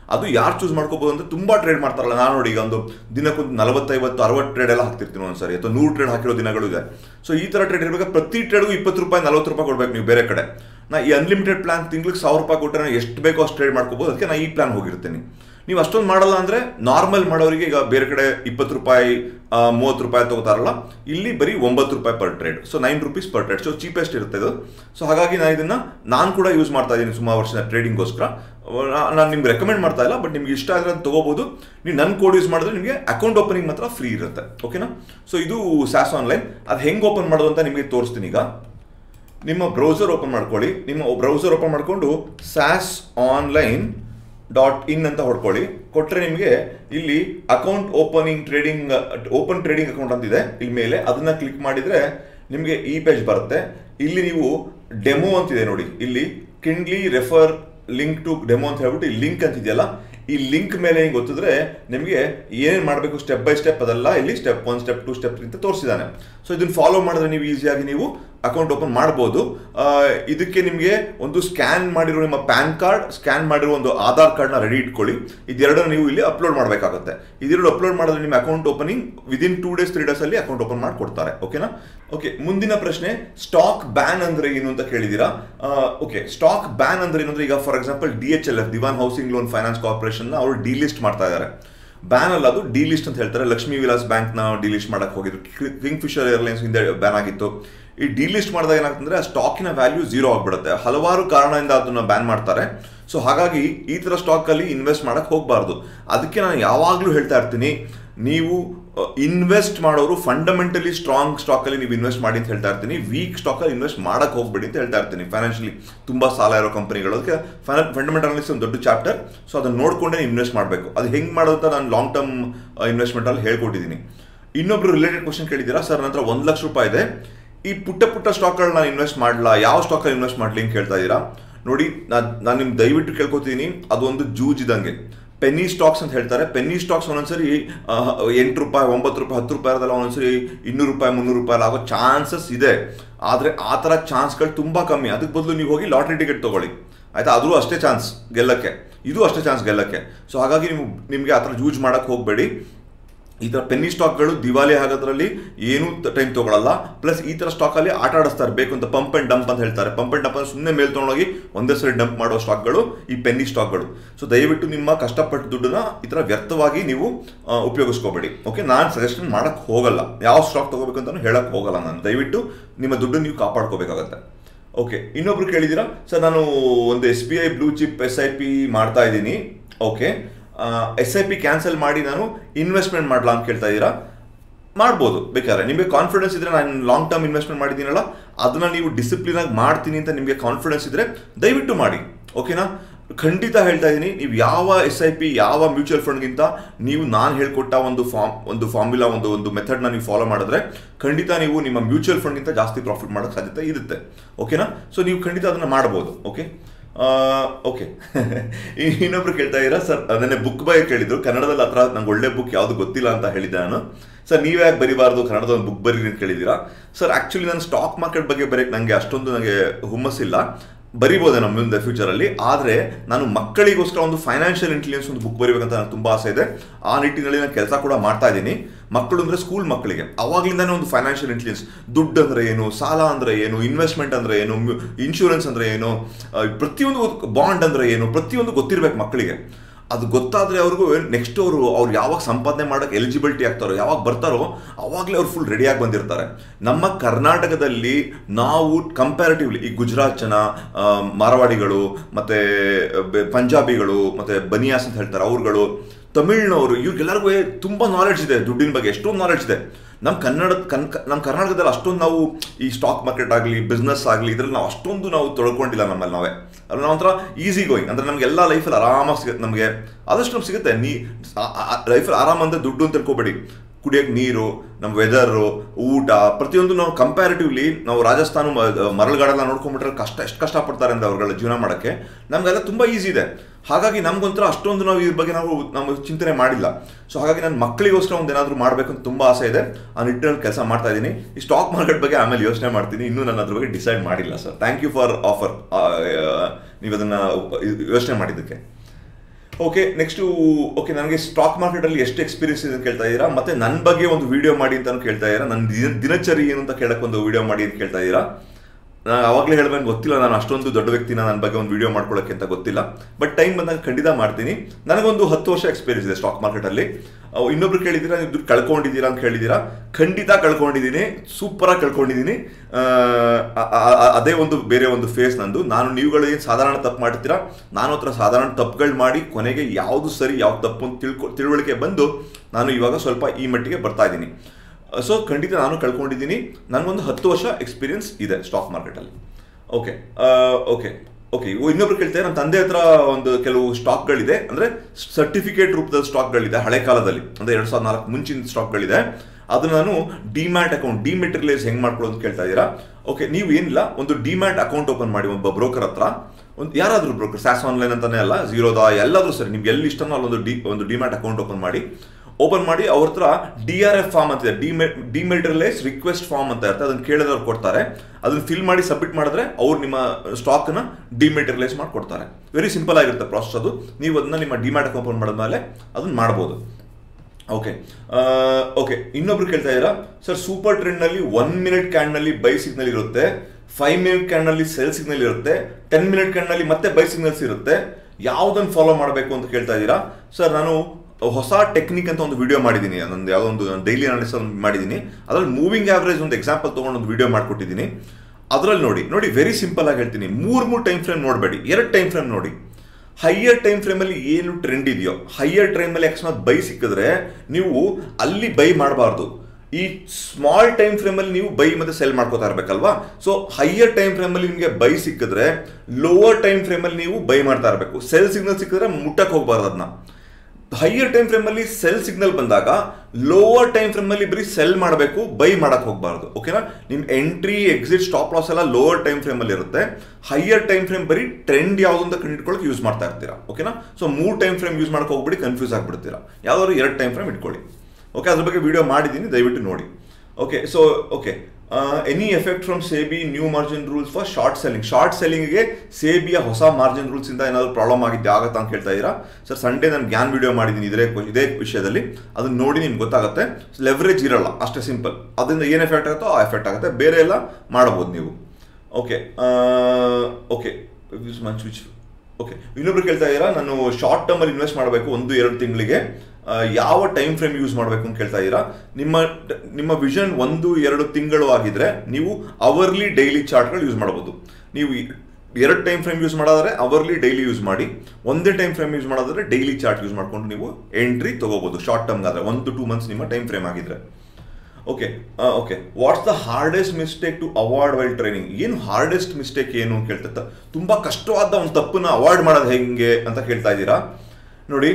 ಅದು ಯಾರು ಚೂಸ್ ಮಾಡ್ಕೋಬಹುದು ಅಂತ ತುಂಬಾ ಟ್ರೇಡ್ ಮಾಡ್ತಾರಲ್ಲ ನಾನು ನೋಡಿ ಈಗ ಒಂದು ದಿನಕ್ಕೊಂದು ನಲವತ್ತೈವತ್ತು ಅರವತ್ತು ಟ್ರೇಡ್ ಎಲ್ಲ ಹಾಕ್ತಿರ್ತೀನಿ ಒಂದ್ಸರಿ ಅಥವಾ ನೂರು ಟ್ರೇಡ್ ಹಾಕಿರೋ ದಿನಗಳು ಇದೆ ಸೊ ಈ ತರ ಟ್ರೇಡ್ ಇರಬೇಕು ಪ್ರತಿ ಟ್ರೇಡ್ಗೂ ಇಪ್ಪತ್ತು ರೂಪಾಯಿ ನಲವತ್ತು ರೂಪಾಯಿ ಕೊಡ್ಬೇಕು ನೀವು ಬೇರೆ ಕಡೆ ನಾ ಈ ಅನ್ಲಿಮಿಟೆಡ್ ಪ್ಲಾನ್ ತಿಂಗ್ಳಿಗೆ ಸಾವಿರ ರೂಪಾಯಿ ಕೊಟ್ಟರೆ ನಾನು ಎಷ್ಟು ಬೇಕೋ ಅಷ್ಟು ಟ್ರೇಡ್ ಮಾಡ್ಕೋಬಹುದು ಅದಕ್ಕೆ ನಾನು ಈ ಪ್ಲಾನ್ ಹೋಗಿರ್ತೀನಿ ನೀವು ಅಷ್ಟೊಂದು ಮಾಡಲ್ಲ ಅಂದ್ರೆ ನಾರ್ಮಲ್ ಮಾಡೋರಿಗೆ ಈಗ ಬೇರೆ ಕಡೆ ಇಪ್ಪತ್ತು ರೂಪಾಯಿ ಮೂವತ್ತು ರೂಪಾಯಿ ತಗೋತಾರಲ್ಲ ಇಲ್ಲಿ ಬರೀ ಒಂಬತ್ತು ರೂಪಾಯಿ per trade so nine rupees per trade so cheapest ಇರುತ್ತೆ ಇದು ಸೊ ಹಾಗಾಗಿ ನಾನು ಇದನ್ನ ನಾನು ಕೂಡ ಯೂಸ್ ಮಾಡ್ತಾ ಇದ್ದೀನಿ ಸುಮಾರು ವರ್ಷ ಟ್ರೇಡಿಂಗ್ಗೋಸ್ಕರ ನಾನು ನಿಮ್ಗೆ ರೆಕಮೆಂಡ್ ಮಾಡ್ತಾ ಇಲ್ಲ ಬಟ್ ನಿಮ್ಗೆ ಇಷ್ಟ ಆದರೆ ತಗೋಬಹುದು ನೀವು ನನ್ನ ಕೋಡ್ ಯೂಸ್ ಮಾಡಿದ್ರೆ ನಿಮಗೆ ಅಕೌಂಟ್ ಓಪನಿಂಗ್ ಮಾತ್ರ ಫ್ರೀ ಇರುತ್ತೆ ಓಕೆನಾ ಸೊ ಇದು ಸ್ಯಾಸ್ ಆನ್ಲೈನ್ ಅದು ಹೆಂಗೆ ಓಪನ್ ಮಾಡೋದು ಅಂತ ನಿಮಗೆ ತೋರಿಸ್ತೀನಿ ಈಗ ನಿಮ್ಮ ಬ್ರೌಸರ್ ಓಪನ್ ಮಾಡ್ಕೊಳ್ಳಿ ನಿಮ್ಮ ಬ್ರೌಸರ್ ಓಪನ್ ಮಾಡಿಕೊಂಡು ಸ್ಯಾಸ್ ಆನ್ಲೈನ್ ಡಾಟ್ ಇನ್ ಅಂತ ಹೊಡ್ಕೊಳ್ಳಿ ಕೊಟ್ಟರೆ ನಿಮಗೆ ಇಲ್ಲಿ account opening trading open trading account ಅಂತಿದೆ ಇಲ್ಲಿ ಮೇಲೆ ಅದನ್ನ ಕ್ಲಿಕ್ ಮಾಡಿದ್ರೆ ನಿಮಗೆ ಈ ಪೇಜ್ ಬರುತ್ತೆ ಇಲ್ಲಿ ನೀವು ಡೆಮೋ ಅಂತಿದೆ ನೋಡಿ ಇಲ್ಲಿ kindly refer link to demo ಅಂತ ಹೇಳ್ಬಿಟ್ಟು ಈ ಲಿಂಕ್ ಅಂತಿದೆಯಲ್ಲ ಈ ಲಿಂಕ್ ಮೇಲೆ ಹಿಂಗೆ ಗೊತ್ತಿದ್ರೆ ನಿಮಗೆ ಏನೇನು ಮಾಡಬೇಕು ಸ್ಟೆಪ್ ಬೈ ಸ್ಟೆಪ್ ಅದೆಲ್ಲ ಇಲ್ಲಿ step one step two step ಅಂತ ತೋರಿಸಿದ್ದಾನೆ ಸೊ ಇದನ್ನ ಫಾಲೋ ಮಾಡಿದ್ರೆ ನೀವು ಈಸಿಯಾಗಿ ನೀವು ಅಕೌಂಟ್ ಓಪನ್ ಮಾಡ್ಬೋದು ಆ, ಇದಕ್ಕೆ ನಿಮಗೆ ಒಂದು ಸ್ಕ್ಯಾನ್ ಮಾಡಿರೋ ನಿಮ್ಮ ಪ್ಯಾನ್ ಕಾರ್ಡ್ ಸ್ಕ್ಯಾನ್ ಮಾಡಿರೋ ಒಂದು ಆಧಾರ್ ಕಾರ್ಡ್ನ ರೆಡಿ ಇಟ್ಕೊಳ್ಳಿ ಇದೆರಡನ್ನ ನೀವು ಇಲ್ಲಿ ಅಪ್ಲೋಡ್ ಮಾಡಬೇಕಾಗುತ್ತೆ ಇದೆರಡು ಅಪ್ಲೋಡ್ ಮಾಡಿದ್ರೆ ನಿಮ್ಮ account opening within two days three days ಅಲ್ಲಿ ಅಕೌಂಟ್ ಓಪನ್ ಮಾಡಿ ಕೊಡ್ತಾರೆ ಓಕೆನಾ ಓಕೆ ಮುಂದಿನ ಪ್ರಶ್ನೆ ಸ್ಟಾಕ್ ಬ್ಯಾನ್ ಅಂದ್ರೆ ಏನು ಅಂತ ಕೇಳಿದೀರಾ ಓಕೆ ಸ್ಟಾಕ್ ಬ್ಯಾನ್ ಅಂದ್ರೆ ಏನು ಅಂದ್ರೆ ಈಗ for example D H L F Dewan housing loan finance corporation ಅವರು ಡಿಲಿಸ್ಟ್ ಮಾಡ್ತಾ ಇದ್ದಾರೆ ಬ್ಯಾನ್ ಅಲ್ಲ ಅದು ಡಿಲಿಸ್ಟ್ ಅಂತ ಹೇಳ್ತಾರೆ ಲಕ್ಷ್ಮೀ ವಿಲಾಸ್ ಬ್ಯಾಂಕ್ ನ ಡಿಲಿಸ್ಟ್ ಮಾಡಕ್ ಹೋಗಿದ್ರು ಕಿಂಗ್ ಫಿಶರ್ ಏರ್ಲೈನ್ಸ್ ಹಿಂದೆ ಬ್ಯಾನ್ ಆಗಿತ್ತು ಈ ಡಿಲಿಸ್ಟ್ ಮಾಡಿದಾಗ ಏನಾಗ್ತಂದ್ರೆ ಆ ಸ್ಟಾಕಿನ ವ್ಯಾಲ್ಯೂ ಝೀರೋ ಆಗ್ಬಿಡುತ್ತೆ ಹಲವಾರು ಕಾರಣದಿಂದ ಅದನ್ನ ಬ್ಯಾನ್ ಮಾಡ್ತಾರೆ ಸೊ ಹಾಗಾಗಿ ಈ ತರ ಸ್ಟಾಕ್ ಅಲ್ಲಿ ಇನ್ವೆಸ್ಟ್ ಮಾಡಕ್ ಹೋಗಬಾರ್ದು ಅದಕ್ಕೆ ನಾನು ಯಾವಾಗಲೂ ಹೇಳ್ತಾ ಇರ್ತೀನಿ ನೀವು ಇನ್ವೆಸ್ಟ್ ಮಾಡೋರು ಫಂಡಮೆಂಟಲಿ ಸ್ಟ್ರಾಂಗ್ ಸ್ಟಾಕ್ ಅಲ್ಲಿ ನೀವು ಇನ್ವೆಸ್ಟ್ ಮಾಡಿ ಅಂತ ಹೇಳ್ತಾ ಇರ್ತೀನಿ ವೀಕ್ ಸ್ಟಾಕ್ ಅಲ್ಲಿ ಇನ್ವೆಸ್ಟ್ ಮಾಡಕ್ ಹೋಗ್ಬೇಡಿ ಅಂತ ಹೇಳ್ತಾ ಇರ್ತೀನಿ ಫೈನಾನ್ಷಿಯಲಿ ತುಂಬಾ ಸಾಲ ಇರೋ ಕಂಪನಿಗಳು ಅದಕ್ಕೆ ಫಂಡಮೆಂಟಲ್ ಅನಾಲಿಸಿಸ್ ಒಂದು ದೊಡ್ಡ ಚಾಪ್ಟರ್ ಸೊ ಅದನ್ನ ನೋಡ್ಕೊಂಡೇ ಇನ್ವೆಸ್ಟ್ ಮಾಡಬೇಕು ಅದು ಹೆಂಗ್ ಮಾಡೋದು ಅಂತ ನಾನು ಲಾಂಗ್ ಟರ್ಮ್ ಇನ್ವೆಸ್ಟ್ಮೆಂಟ್ ಅಲ್ಲಿ ಹೇಳ್ಕೊಟ್ಟಿದ್ದೀನಿ ಇನ್ನೊಬ್ರು ರಿಲೇಟೆಡ್ ಕ್ವಶನ್ ಕೇಳಿದ್ದೀರಾ ಸರ್ ನಂತರ ಒಂದು ಲಕ್ಷ ರೂಪಾಯಿ ಇದೆ ಈ ಪುಟ್ಟ ಪುಟ್ಟ ಸ್ಟಾಕ್ಗಳನ್ನ ನಾನು ಇನ್ವೆಸ್ಟ್ ಮಾಡಲ್ಲ ಯಾವ ಸ್ಟಾಕಲ್ಲಿ ಇನ್ವೆಸ್ಟ್ ಮಾಡಲಿ ಅಂತ ಕೇಳ್ತಾ ಇದ್ದೀರಾ ನೋಡಿ ನಾನು ನಾನು ನಿಮ್ಗೆ ದಯವಿಟ್ಟು ಕೇಳ್ಕೊತೀನಿ ಅದೊಂದು ಜೂಜ್ ಇದ್ದಂಗೆ ಪೆನ್ನಿ ಸ್ಟಾಕ್ಸ್ ಅಂತ ಹೇಳ್ತಾರೆ ಪೆನ್ನಿ ಸ್ಟಾಕ್ಸ್ ಒಂದೊಂದ್ಸರಿ ಎಂಟು ರೂಪಾಯಿ ಒಂಬತ್ತು ರೂಪಾಯಿ ಹತ್ತು ರೂಪಾಯಿ ಇರೋದಲ್ಲ ಒಂದೊಂದ್ಸರಿ ಇನ್ನೂರು ರೂಪಾಯಿ ಮುನ್ನೂರು ರೂಪಾಯಿ ಆಗೋ ಚಾನ್ಸಸ್ ಇದೆ ಆದರೆ ಆ ಥರ ಚಾನ್ಸ್ಗಳು ತುಂಬ ಕಮ್ಮಿ ಅದಕ್ಕೆ ಬದಲು ನೀವು ಹೋಗಿ ಲಾಟ್ರಿ ಟಿಕೆಟ್ ತೊಗೊಳ್ಳಿ ಆಯ್ತಾ ಆದರೂ ಅಷ್ಟೇ ಚಾನ್ಸ್ ಗೆಲ್ಲಕ್ಕೆ ಇದು ಅಷ್ಟೇ ಚಾನ್ಸ್ ಗೆಲ್ಲಕ್ಕೆ ಸೊ ಹಾಗಾಗಿ ನೀವು ನಿಮಗೆ ಆ ಥರ ಯೂಸ್ ಮಾಡೋಕ್ಕೆ ಹೋಗಬೇಡಿ ಈ ಥರ ಪೆನ್ನಿ ಸ್ಟಾಕ್ಗಳು ದಿವಾಲಿ ಆಗೋದ್ರಲ್ಲಿ ಏನೂ ಟೈಮ್ ತಗೊಳ್ಳಲ್ಲ ಪ್ಲಸ್ ಈ ಥರ ಸ್ಟಾಕಲ್ಲಿ ಆಟ ಆಡಿಸ್ತಾರೆ ಬೇಕು ಅಂತ ಪಂಪ್ ಆ್ಯಂಡ್ ಡಂಪ್ ಅಂತ ಹೇಳ್ತಾರೆ ಪಂಪ್ ಆ್ಯಂಡ್ ಡಂಪ್ ಅಂದ್ರೆ ಸುಮ್ಮನೆ ಮೇಲೆ ತೊಗೊಂಡೋಗಿ ಒಂದೇ ಸರಿ ಡಂಪ್ ಮಾಡೋ ಸ್ಟಾಕ್ಗಳು ಈ ಪೆನ್ನಿ ಸ್ಟಾಕ್ಗಳು ಸೊ ದಯವಿಟ್ಟು ನಿಮ್ಮ ಕಷ್ಟಪಟ್ಟ ದುಡ್ಡನ್ನ ಈ ಥರ ವ್ಯರ್ಥವಾಗಿ ನೀವು ಆ, ಉಪಯೋಗಿಸ್ಕೋಬೇಡಿ ಓಕೆ ನಾನು ಸಜೆಷನ್ ಮಾಡಕ್ಕೆ ಹೋಗಲ್ಲ ಯಾವ ಸ್ಟಾಕ್ ತಗೋಬೇಕು ಅಂತ ಹೇಳಕ್ಕೆ ಹೋಗಲ್ಲ ನಾನು ದಯವಿಟ್ಟು ನಿಮ್ಮ ದುಡ್ಡು ನೀವು ಕಾಪಾಡ್ಕೋಬೇಕಾಗತ್ತೆ ಓಕೆ ಇನ್ನೊಬ್ರು ಕೇಳಿದ್ದೀರಾ ಸರ್ ನಾನು ಒಂದು S B I blue chip S I P ಮಾಡ್ತಾ ಇದ್ದೀನಿ okay S I P cancel ಮಾಡಿ ನಾನು ಇನ್ವೆಸ್ಟ್ಮೆಂಟ್ ಮಾಡಲಾ ಅಂತ ಕೇಳ್ತಾ ಇದ್ದೀರಾ ಮಾಡ್ಬೋದು ಬೇಕಾದ್ರೆ ನಿಮಗೆ ಕಾನ್ಫಿಡೆನ್ಸ್ ಇದ್ರೆ ನಾನು ಲಾಂಗ್ ಟರ್ಮ್ ಇನ್ವೆಸ್ಟ್ಮೆಂಟ್ ಮಾಡಿದ್ದೀನಲ್ಲ ಅದನ್ನ ನೀವು ಡಿಸಿಪ್ಲಿನ್ ಆಗಿ ಮಾಡ್ತೀನಿ ಅಂತ ನಿಮಗೆ ಕಾನ್ಫಿಡೆನ್ಸ್ ಇದ್ರೆ ದಯವಿಟ್ಟು ಮಾಡಿ ಓಕೆನಾ ಖಂಡಿತ ಹೇಳ್ತಾ ಇದ್ದೀನಿ ನೀವು ಯಾವ ಎಸ್ ಐ ಪಿ ಯಾವ ಮ್ಯೂಚುವಲ್ ಫಂಡ್ಗಿಂತ ನೀವು ನಾನು ಹೇಳ್ಕೊಟ್ಟ ಒಂದು ಫಾರ್ಮ್ ಒಂದು ಫಾರ್ಮುಲಾ ಒಂದು ಒಂದು ಮೆಥಡ್ನ ನೀವು ಫಾಲೋ ಮಾಡಿದ್ರೆ ಖಂಡಿತ ನೀವು ನಿಮ್ಮ ಮ್ಯೂಚುವಲ್ ಫಂಡ್ಗಿಂತ ಜಾಸ್ತಿ ಪ್ರಾಫಿಟ್ ಮಾಡೋಕ್ಕೆ ಸಾಧ್ಯತೆ ಇರುತ್ತೆ ಓಕೆನಾ ಸೊ ನೀವು ಖಂಡಿತ ಅದನ್ನು ಮಾಡ್ಬೋದು ಓಕೆ ಓಕೆ ಇನ್ನೊಬ್ರು ಕೇಳ್ತಾ ಇದ್ದೀರಾ ಸರ್ ನೆನ್ನೆ ಬುಕ್ ಬೈ ಕೇಳಿದ್ರು ಕನ್ನಡದಲ್ಲಿ ಹತ್ರ ನಂಗೆ ಒಳ್ಳೆ ಬುಕ್ ಯಾವುದು ಗೊತ್ತಿಲ್ಲ ಅಂತ ಹೇಳಿದ್ದೆ ನಾನು ಸರ್ ನೀವು ಯಾಕೆ ಬರಿಬಾರ್ದು ಕನ್ನಡದ ಒಂದು ಬುಕ್ ಬರೀರಿ ಅಂತ ಕೇಳಿದ್ದೀರಾ ಸರ್ ಆ್ಯಕ್ಚುಲಿ ನಾನು ಸ್ಟಾಕ್ ಮಾರ್ಕೆಟ್ ಬಗ್ಗೆ ಬರೀಕ್ಕೆ ನನಗೆ ಅಷ್ಟೊಂದು ನನಗೆ ಹುಮ್ಮಸ್ಸಿಲ್ಲ ಬರಿಬೋದೆ ನಮ್ಮ ಮುಂದೆ ಫ್ಯೂಚರಲ್ಲಿ ಆದರೆ ನಾನು ಮಕ್ಕಳಿಗೋಸ್ಕರ ಒಂದು ಫೈನಾನ್ಷಿಯಲ್ ಇಂಟೆಲಿಜೆನ್ಸ್ ಒಂದು ಬುಕ್ ಬರೀಬೇಕಂತ ನನಗೆ ತುಂಬ ಆಸೆ ಇದೆ ಆ ನಿಟ್ಟಿನಲ್ಲಿ ನಾನು ಕೆಲಸ ಕೂಡ ಮಾಡ್ತಾ ಇದ್ದೀನಿ ಮಕ್ಕಳು ಅಂದರೆ ಸ್ಕೂಲ್ ಮಕ್ಕಳಿಗೆ ಅವಾಗಲಿಂದಾನೇ ಒಂದು ಫೈನಾನ್ಷಿಯಲ್ ಇಂಟೆಲಿಜೆನ್ಸ್ ದುಡ್ಡು ಅಂದರೆ ಏನು ಸಾಲ ಅಂದರೆ ಏನು ಇನ್ವೆಸ್ಟ್ಮೆಂಟ್ ಅಂದರೆ ಏನು ಇನ್ಶೂರೆನ್ಸ್ ಅಂದರೆ ಏನು ಆ, ಪ್ರತಿಯೊಂದು ಬಾಂಡ್ ಅಂದರೆ ಏನು ಪ್ರತಿಯೊಂದು ಗೊತ್ತಿರಬೇಕು ಮಕ್ಕಳಿಗೆ ಅದು ಗೊತ್ತಾದರೆ ಅವ್ರಿಗೂ ನೆಕ್ಸ್ಟ್ ಅವರು ಅವ್ರು ಯಾವಾಗ ಸಂಪಾದನೆ ಮಾಡೋಕ್ಕೆ ಎಲಿಜಿಬಿಲಿಟಿ ಆಗ್ತಾರೋ ಯಾವಾಗ ಬರ್ತಾರೋ ಅವಾಗಲೇ ಅವ್ರು ಫುಲ್ ರೆಡಿಯಾಗಿ ಬಂದಿರ್ತಾರೆ ನಮ್ಮ ಕರ್ನಾಟಕದಲ್ಲಿ ನಾವು ಕಂಪ್ಯಾರಿಟಿವ್ಲಿ ಈ ಗುಜರಾತ್ ಜನ ಆ, ಮಾರವಾಡಿಗಳು ಮತ್ತು ಪಂಜಾಬಿಗಳು ಮತ್ತು ಬನಿಯಾಸ್ ಅಂತ ಹೇಳ್ತಾರೆ ಅವ್ರುಗಳು ತಮಿಳ್ನವರು ಇವ್ರಿಗೆಲ್ಲರಿಗೂ ತುಂಬ ನಾಲೆಡ್ಜ್ ಇದೆ ದುಡ್ಡಿನ ಬಗ್ಗೆ ಎಷ್ಟೊಂದು ನಾಲೆಡ್ಜ್ ಇದೆ ನಮ್ಮ ಕನ್ನಡ ಕನ್ ನಮ್ಮ ಕರ್ನಾಟಕದಲ್ಲಿ ಅಷ್ಟೊಂದು ನಾವು ಈ ಸ್ಟಾಕ್ ಮಾರ್ಕೆಟ್ ಆಗಲಿ ಬಿಸ್ನೆಸ್ ಆಗಲಿ ಇದ್ರಲ್ಲಿ ನಾವು ಅಷ್ಟೊಂದು ನಾವು ತೊಳ್ಕೊಂಡಿಲ್ಲ ನಮ್ಮಲ್ಲಿ ನಾವೇ ಅದ್ರ ನಾವು ಒಂಥರ ಈಸಿ ಗೋಯಿಂಗ್ ಅಂದರೆ ನಮ್ಗೆ ಎಲ್ಲ ಲೈಫಲ್ಲಿ ಆರಾಮಾಗಿ ಸಿಗುತ್ತೆ ನಮಗೆ ಆದಷ್ಟು ನಮ್ಗೆ ಸಿಗುತ್ತೆ ನೀ ಲೈಫಲ್ಲಿ ಆರಾಮ ಅಂದರೆ ದುಡ್ಡು ಅಂತ ತಿಳ್ಕೊಬೇಡಿ ಕುಡಿಯೋಕೆ ನೀರು ನಮ್ಮ ವೆದರು ಊಟ ಪ್ರತಿಯೊಂದು ನಾವು ಕಂಪ್ಯಾರಿಟಿವ್ಲಿ ನಾವು ರಾಜಸ್ಥಾನ ಮ- ಮರಳುಗಾಡೆಲ್ಲ ನೋಡ್ಕೊಂಡ್ಬಿಟ್ರೆ ಕಷ್ಟ ಎಷ್ಟು ಕಷ್ಟಪಡ್ತಾರೆ ಅಂದರೆ ಅವ್ರುಗಳ ಜೀವನ ಮಾಡೋಕ್ಕೆ ನಮಗೆಲ್ಲ ತುಂಬ ಈಸಿ ಇದೆ ಹಾಗಾಗಿ ನಮ್ಗೊಂಥರ ಅಷ್ಟೊಂದು ನಾವು ಇದ್ರ ಬಗ್ಗೆ ನಾವು ನಾವು ಚಿಂತನೆ ಮಾಡಿಲ್ಲ ಸೊ ಹಾಗಾಗಿ ನನ್ನ ಮಕ್ಕಳಿಗೋಸ್ಕರ ಒಂದು ಏನಾದರೂ ಮಾಡಬೇಕು ಅಂತ ತುಂಬ ಆಸೆ ಇದೆ ಆ ನಿಟ್ಟಿನಲ್ಲಿ ಕೆಲಸ ಮಾಡ್ತಾ ಇದ್ದೀನಿ ಈ ಸ್ಟಾಕ್ ಮಾರ್ಕೆಟ್ ಬಗ್ಗೆ ಆಮೇಲೆ ಯೋಚನೆ ಮಾಡ್ತೀನಿ ಇನ್ನೂ ನಾನು ಅದ್ರ ಬಗ್ಗೆ ಡಿಸೈಡ್ ಮಾಡಿಲ್ಲ sir thank you for offer ನೀವು ಅದನ್ನು ಯೋಚನೆ ಮಾಡಿದ್ದಕ್ಕೆ ಓಕೆ ನೆಕ್ಸ್ಟು ಓಕೆ ನನಗೆ ಸ್ಟಾಕ್ ಮಾರ್ಕೆಟಲ್ಲಿ ಎಷ್ಟು ಎಕ್ಸ್ಪೀರಿಯನ್ಸ್ ಇದೆ ಅಂತ ಕೇಳ್ತಾ ಇದ್ದೀರಾ ಮತ್ತೆ ನನ್ನ ಬಗ್ಗೆ ಒಂದು ವಿಡಿಯೋ ಮಾಡಿ ಅಂತ ಕೇಳ್ತಾ ಇದ್ದೀರಾ ನನ್ನ ದಿನ ದಿನಚರಿ ಏನು ಅಂತ ಕೇಳಕ್ಕೆ ಒಂದು ವಿಡಿಯೋ ಮಾಡಿ ಅಂತ ಕೇಳ್ತಾ ಇದ್ದೀರಾ ನಾನು ಅವಾಗಲೇ ಹೇಳ್ಬೇಕು ಗೊತ್ತಿಲ್ಲ ನಾನು ಅಷ್ಟೊಂದು ದೊಡ್ಡ ವ್ಯಕ್ತಿನ ನನ್ನ ಬಗ್ಗೆ ಒಂದು ವಿಡಿಯೋ ಮಾಡ್ಕೊಳ್ಳೋಕ್ಕೆ ಅಂತ ಗೊತ್ತಿಲ್ಲ ಬಟ್ ಟೈಮ್ ಬಂದಾಗ ಖಂಡಿತ ಮಾಡ್ತೀನಿ ನನಗೊಂದು ಹತ್ತು ವರ್ಷ ಎಕ್ಸ್ಪೀರಿಯನ್ಸ್ ಇದೆ ಸ್ಟಾಕ್ ಮಾರ್ಕೆಟಲ್ಲಿ ಇನ್ನೊಬ್ರು ಕೇಳಿದ್ದೀರಾ ನೀವು ದುಡ್ಡು ಕಳ್ಕೊಂಡಿದ್ದೀರಾ ಅಂತ ಕೇಳಿದ್ದೀರಾ ಖಂಡಿತ ಕಳ್ಕೊಂಡಿದ್ದೀನಿ ಸೂಪರಾಗಿ ಕಳ್ಕೊಂಡಿದ್ದೀನಿ ಆ, ಆ- ಆ- ಅದೇ ಒಂದು ಬೇರೆ ಒಂದು ಫೇಸ್ ನಂದು ನಾನು ನೀವುಗಳು ಏನು ಸಾಧಾರಣ ತಪ್ಪು ಮಾಡ್ತೀರಾ ನಾನು ಹತ್ರ ಸಾಧಾರಣ ತಪ್ಪುಗಳು ಮಾಡಿ ಕೊನೆಗೆ ಯಾವುದು ಸರಿ ಯಾವ್ದು ತಪ್ಪು ಅಂತ ತಿಳ್ಕೊ ತಿಳುವಳಿಕೆ ಬಂದು ನಾನು ಇವಾಗ ಸ್ವಲ್ಪ ಈ ಮಟ್ಟಿಗೆ ಬರ್ತಾ ಇದ್ದೀನಿ ಸೊ ಖಂಡಿತ ನಾನು ಕಳ್ಕೊಂಡಿದ್ದೀನಿ ನನಗೊಂದು ಹತ್ತು ವರ್ಷ ಎಕ್ಸ್ಪೀರಿಯನ್ಸ್ ಇದೆ ಸ್ಟಾಕ್ ಮಾರ್ಕೆಟಲ್ಲಿ ಓಕೆ ಓಕೆ ಓಕೆ ಇನ್ನೊಬ್ರು ಕೇಳ್ತಾರೆ ನಮ್ಮ ತಂದೆ ಹತ್ರ ಒಂದು ಕೆಲವು ಸ್ಟಾಕ್ಗಳಿದೆ ಅಂದರೆ ಸರ್ಟಿಫಿಕೇಟ್ ರೂಪದ ಸ್ಟಾಕ್ಗಳಿದೆ ಹಳೆ ಕಾಲದಲ್ಲಿ ಅಂದರೆ ಎರಡು ಸಾವಿರದ ನಾಲ್ಕು ಮುಂಚಿನ ಸ್ಟಾಕ್ಗಳಿದೆ ಅದನ್ನ ನಾನು ಡಿಮ್ಯಾಟ್ ಅಕೌಂಟ್ ಡಿಮೆಟೀರಿಯಲೈಸ್ ಹೆಂಗೆ ಮಾಡ್ಕೊಳ್ಳೋದು ಅಂತ ಕೇಳ್ತಾ ಇದ್ದೀರಾ ಓಕೆ ನೀವು ಏನಿಲ್ಲ ಒಂದು ಡಿಮ್ಯಾಟ್ ಅಕೌಂಟ್ ಓಪನ್ ಮಾಡಿ ಒಬ್ಬ ಬ್ರೋಕರ್ ಹತ್ರ ಒಂದು ಯಾರಾದರೂ ಬ್ರೋಕರ್ ಸ್ಯಾಸ್ ಆನ್ಲೈನ್ ಅಂತಾನೆ ಅಲ್ಲ ಝೀರೋದಾ ಎಲ್ಲಾದರೂ ಸರಿ ನಿಮ್ಗೆ ಎಲ್ಲಿ ಇಷ್ಟನೋ ಅಲ್ಲೊಂದು ಡಿ ಒಂದು ಡಿಮ್ಯಾಟ್ ಅಕೌಂಟ್ ಓಪನ್ ಮಾಡಿ ಓಪನ್ ಮಾಡಿ ಅವ್ರ ಹತ್ರ ಡಿ ಆರ್ ಎಫ್ ಫಾರ್ಮ್ ಅಂತ ಇದೆ ಡಿಮೆ ಡಿಮೆಟೀರಿಯಲೈಸ್ ರಿಕ್ವೆಸ್ಟ್ ಫಾರ್ಮ್ ಅಂತ ಇರುತ್ತೆ ಅದನ್ನ ಕೇಳಿದವ್ರು ಕೊಡ್ತಾರೆ ಅದನ್ನ ಫಿಲ್ ಮಾಡಿ ಸಬ್ಮಿಟ್ ಮಾಡಿದ್ರೆ ಅವ್ರು ನಿಮ್ಮ ಸ್ಟಾಕ್ನ ಡಿಮೆಟೀರಿಯಲೈಸ್ ಮಾಡಿ ಕೊಡ್ತಾರೆ ವೆರಿ ಸಿಂಪಲ್ ಆಗಿರುತ್ತೆ ಪ್ರಾಸೆಸ್ ಅದು ನೀವು ಅದನ್ನ ನಿಮ್ಮ ಡಿಮ್ಯಾಟ್ ಅಕೌಂಟ್ ಓಪನ್ ಮಾಡಿದ್ಮೇಲೆ ಅದನ್ನ ಮಾಡ್ಬೋದು ಓಕೆ ಓಕೆ ಇನ್ನೊಬ್ರು ಕೇಳ್ತಾ ಇದ್ದೀರಾ ಸರ್ ಸೂಪರ್ ಟ್ರೆಂಡ್ನಲ್ಲಿ ಒನ್ ಮಿನಿಟ್ ಕ್ಯಾಂಡ್ನಲ್ಲಿ ಬೈ ಸಿಗ್ನಲ್ ಇರುತ್ತೆ ಫೈವ್ ಮಿನಿಟ್ ಕ್ಯಾಂಡ್ನಲ್ಲಿ ಸೆಲ್ ಸಿಗ್ನಲ್ ಇರುತ್ತೆ ಟೆನ್ ಮಿನಿಟ್ ಕ್ಯಾಂಡ್ನಲ್ಲಿ ಮತ್ತೆ ಬೈ ಸಿಗ್ನಲ್ಸ್ ಇರುತ್ತೆ ಯಾವುದನ್ನು ಫಾಲೋ ಮಾಡಬೇಕು ಅಂತ ಕೇಳ್ತಾ ಇದ್ದೀರಾ ಸರ್ ನಾನು ಹೊಸ ಟೆಕ್ನಿಕ್ ಅಂತ ಒಂದು ವಿಡಿಯೋ ಮಾಡಿದ್ದೀನಿ ನಂದು ಯಾವುದೋ ಒಂದು ಡೈಲಿ ಅನಾಲಿಸ್ ಮಾಡಿದ್ದೀನಿ ಅದರಲ್ಲಿ ಮೂವಿಂಗ್ ಆವ್ರೇಜ್ ಒಂದು ಎಕ್ಸಾಂಪಲ್ ತೊಗೊಂಡು ಒಂದು ವಿಡಿಯೋ ಮಾಡ್ಕೊಟ್ಟಿದ್ದೀನಿ ಅದರಲ್ಲಿ ನೋಡಿ ನೋಡಿ ವೆರಿ ಸಿಂಪಲ್ ಆಗಿ ಹೇಳ್ತೀನಿ ಮೂರು ಮೂರು ಟೈಮ್ ಫ್ರೇಮ್ ನೋಡಬೇಡಿ ಎರಡು ಟೈಮ್ ಫ್ರೇಮ್ ನೋಡಿ ಹೈಯರ್ ಟೈಮ್ ಫ್ರೇಮಲ್ಲಿ ಏನು ಟ್ರೆಂಡ್ ಇದೆಯೋ ಹೈಯರ್ ಟೈಮಲ್ಲಿ ಅಕಸ್ಮಾತ್ ಬೈ ಸಿಕ್ಕಿದ್ರೆ ನೀವು ಅಲ್ಲಿ ಬೈ ಮಾಡಬಾರ್ದು ಈ ಸ್ಮಾಲ್ ಟೈಮ್ ಫ್ರೇಮಲ್ಲಿ ನೀವು ಬೈ ಮತ್ತೆ ಸೆಲ್ ಮಾಡ್ಕೋತಾ ಇರಬೇಕಲ್ವಾ ಸೊ ಹೈಯರ್ ಟೈಮ್ ಫ್ರೇಮಲ್ಲಿ ನಿಮಗೆ ಬೈ ಸಿಕ್ಕಿದ್ರೆ ಲೋವರ್ ಟೈಮ್ ಫ್ರೇಮಲ್ಲಿ ನೀವು ಬೈ ಮಾಡ್ತಾ ಇರಬೇಕು ಸೆಲ್ ಸಿಗ್ನಲ್ ಸಿಕ್ಕಿದ್ರೆ ಮುಟ್ಟಕ್ಕೆ ಹೋಗ್ಬಾರ್ದು ಅದನ್ನ ಹೈಯರ್ ಟೈಮ್ ಫ್ರೇಮಲ್ಲಿ ಸೆಲ್ ಸಿಗ್ನಲ್ ಬಂದಾಗ ಲೋವರ್ ಟೈಮ್ ಫ್ರೇಮಲ್ಲಿ ಬರೀ ಸೆಲ್ ಮಾಡಬೇಕು ಬೈ ಮಾಡಕ್ ಹೋಗಬಾರ್ದು ಓಕೆನಾ ನಿಮ್ಮ ಎಂಟ್ರಿ ಎಕ್ಸಿಟ್ ಸ್ಟಾಪ್ ಲಾಸ್ ಎಲ್ಲ ಲೋವರ್ ಟೈಮ್ ಫ್ರೇಮಲ್ಲಿ ಇರುತ್ತೆ ಹೈಯರ್ ಟೈಮ್ ಫ್ರೇಮ್ ಬರೀ ಟ್ರೆಂಡ್ ಯಾವುದು ಅಂತ ಕಂಡಿಟ್ಕೊಳ್ಳೋಕೆ ಯೂಸ್ ಮಾಡ್ತಾ ಇರ್ತೀರಾ ಓಕೆನಾ ಸೊ ಮೂರು ಟೈಮ್ ಫ್ರೇಮ್ ಯೂಸ್ ಮಾಡಕ್ಕೆ ಹೋಗ್ಬಿಡಿ ಕನ್ಫ್ಯೂಸ್ ಆಗ್ಬಿಡ್ತೀರಾ ಯಾವ್ದಾದ್ರು ಎರಡು ಟೈಮ್ ಫ್ರೇಮ್ ಇಟ್ಕೊಳ್ಳಿ ಓಕೆ ಅದ್ರ ಬಗ್ಗೆ ವಿಡಿಯೋ ಮಾಡಿದ್ದೀನಿ ದಯವಿಟ್ಟು ನೋಡಿ okay so okay any effect from SEBI new margin rules for short selling short ಸೆಲ್ಲಿಂಗ್ಗೆ ಸೇಬಿಯ ಹೊಸ ಮಾರ್ಜಿನ್ ರೂಲ್ಸ್ ಇಂದ ಏನಾದರೂ ಪ್ರಾಬ್ಲಮ್ ಆಗಿದ್ದೆ ಆಗತ್ತಾ ಅಂತ ಕೇಳ್ತಾ ಇದ್ದೀರಾ ಸರ್ ಸಂಡೇ ನಾನು ಗ್ಯಾನ್ ವಿಡಿಯೋ ಮಾಡಿದ್ದೀನಿ ಇದೇ ಇದೇ ವಿಷಯದಲ್ಲಿ ಅದನ್ನ ನೋಡಿ ನಿಮ್ಗೆ ಗೊತ್ತಾಗುತ್ತೆ ಲೆವರೇಜ್ ಇರಲ್ಲ ಅಷ್ಟೇ ಸಿಂಪಲ್ ಅದರಿಂದ ಏನು ಎಫೆಕ್ಟ್ ಆಗುತ್ತೋ ಆ ಎಫೆಕ್ಟ್ ಆಗುತ್ತೆ ಬೇರೆ ಎಲ್ಲ ಮಾಡಬಹುದು ನೀವು ಓಕೆ ಓಕೆ ಮಂಚ್ ವಿಚ್ ಓಕೆ ಇನ್ನೊಬ್ರು ಕೇಳ್ತಾ ಇದ್ದೀರಾ ನಾನು ಶಾರ್ಟ್ ಟರ್ಮಲ್ಲಿ ಇನ್ವೆಸ್ಟ್ ಮಾಡಬೇಕು ಒಂದು ಎರಡು ತಿಂಗಳಿಗೆ ಆ, ಯಾವ ಟೈಮ್ ಫ್ರೇಮ್ ಯೂಸ್ ಮಾಡಬೇಕು ಅಂತ ಕೇಳ್ತಾ ಇದ್ದೀರಾ ನಿಮ್ಮ ನಿಮ್ಮ ವಿಷನ್ ಒಂದು ಎರಡು ತಿಂಗಳು ಆಗಿದ್ರೆ ನೀವು ಅವರ್ಲಿ ಡೈಲಿ ಚಾರ್ಟ್ಗಳು ಯೂಸ್ ಮಾಡಬಹುದು ನೀವು ಈ- ಎರಡು ಟೈಮ್ ಫ್ರೇಮ್ ಯೂಸ್ ಮಾಡೋದ್ರೆ ಅವರ್ಲಿ ಡೈಲಿ ಯೂಸ್ ಮಾಡಿ ಒಂದೇ ಟೈಮ್ ಫ್ರೇಮ್ ಯೂಸ್ ಮಾಡೋದ್ರೆ ಡೈಲಿ ಚಾರ್ಟ್ ಯೂಸ್ ಮಾಡ್ಕೊಂಡು ನೀವು ಎಂಟ್ರಿ ತಗೋಬಹುದು ಶಾರ್ಟ್ ಟರ್ಮ್ ಆದ್ರೆ ಒನ್ ಟು ಟೂ ಮಂತ್ಸ್ ನಿಮ್ಮ ಟೈಮ್ ಫ್ರೇಮ್ ಆಗಿದ್ರೆ okay okay what's the hardest mistake to avoid while training ಏನು ಹಾರ್ಡೆಸ್ಟ್ ಮಿಸ್ಟೇಕ್ ಏನು ಅಂತ ಕೇಳ್ತಾ ತುಂಬ ಕಷ್ಟವಾದ ಒಂದು ತಪ್ಪನ್ನ ಅವಾಯ್ಡ್ ಮಾಡೋದು ಹೆಂಗೆ ಅಂತ ಕೇಳ್ತಾ ಇದ್ದೀರಾ ನೋಡಿ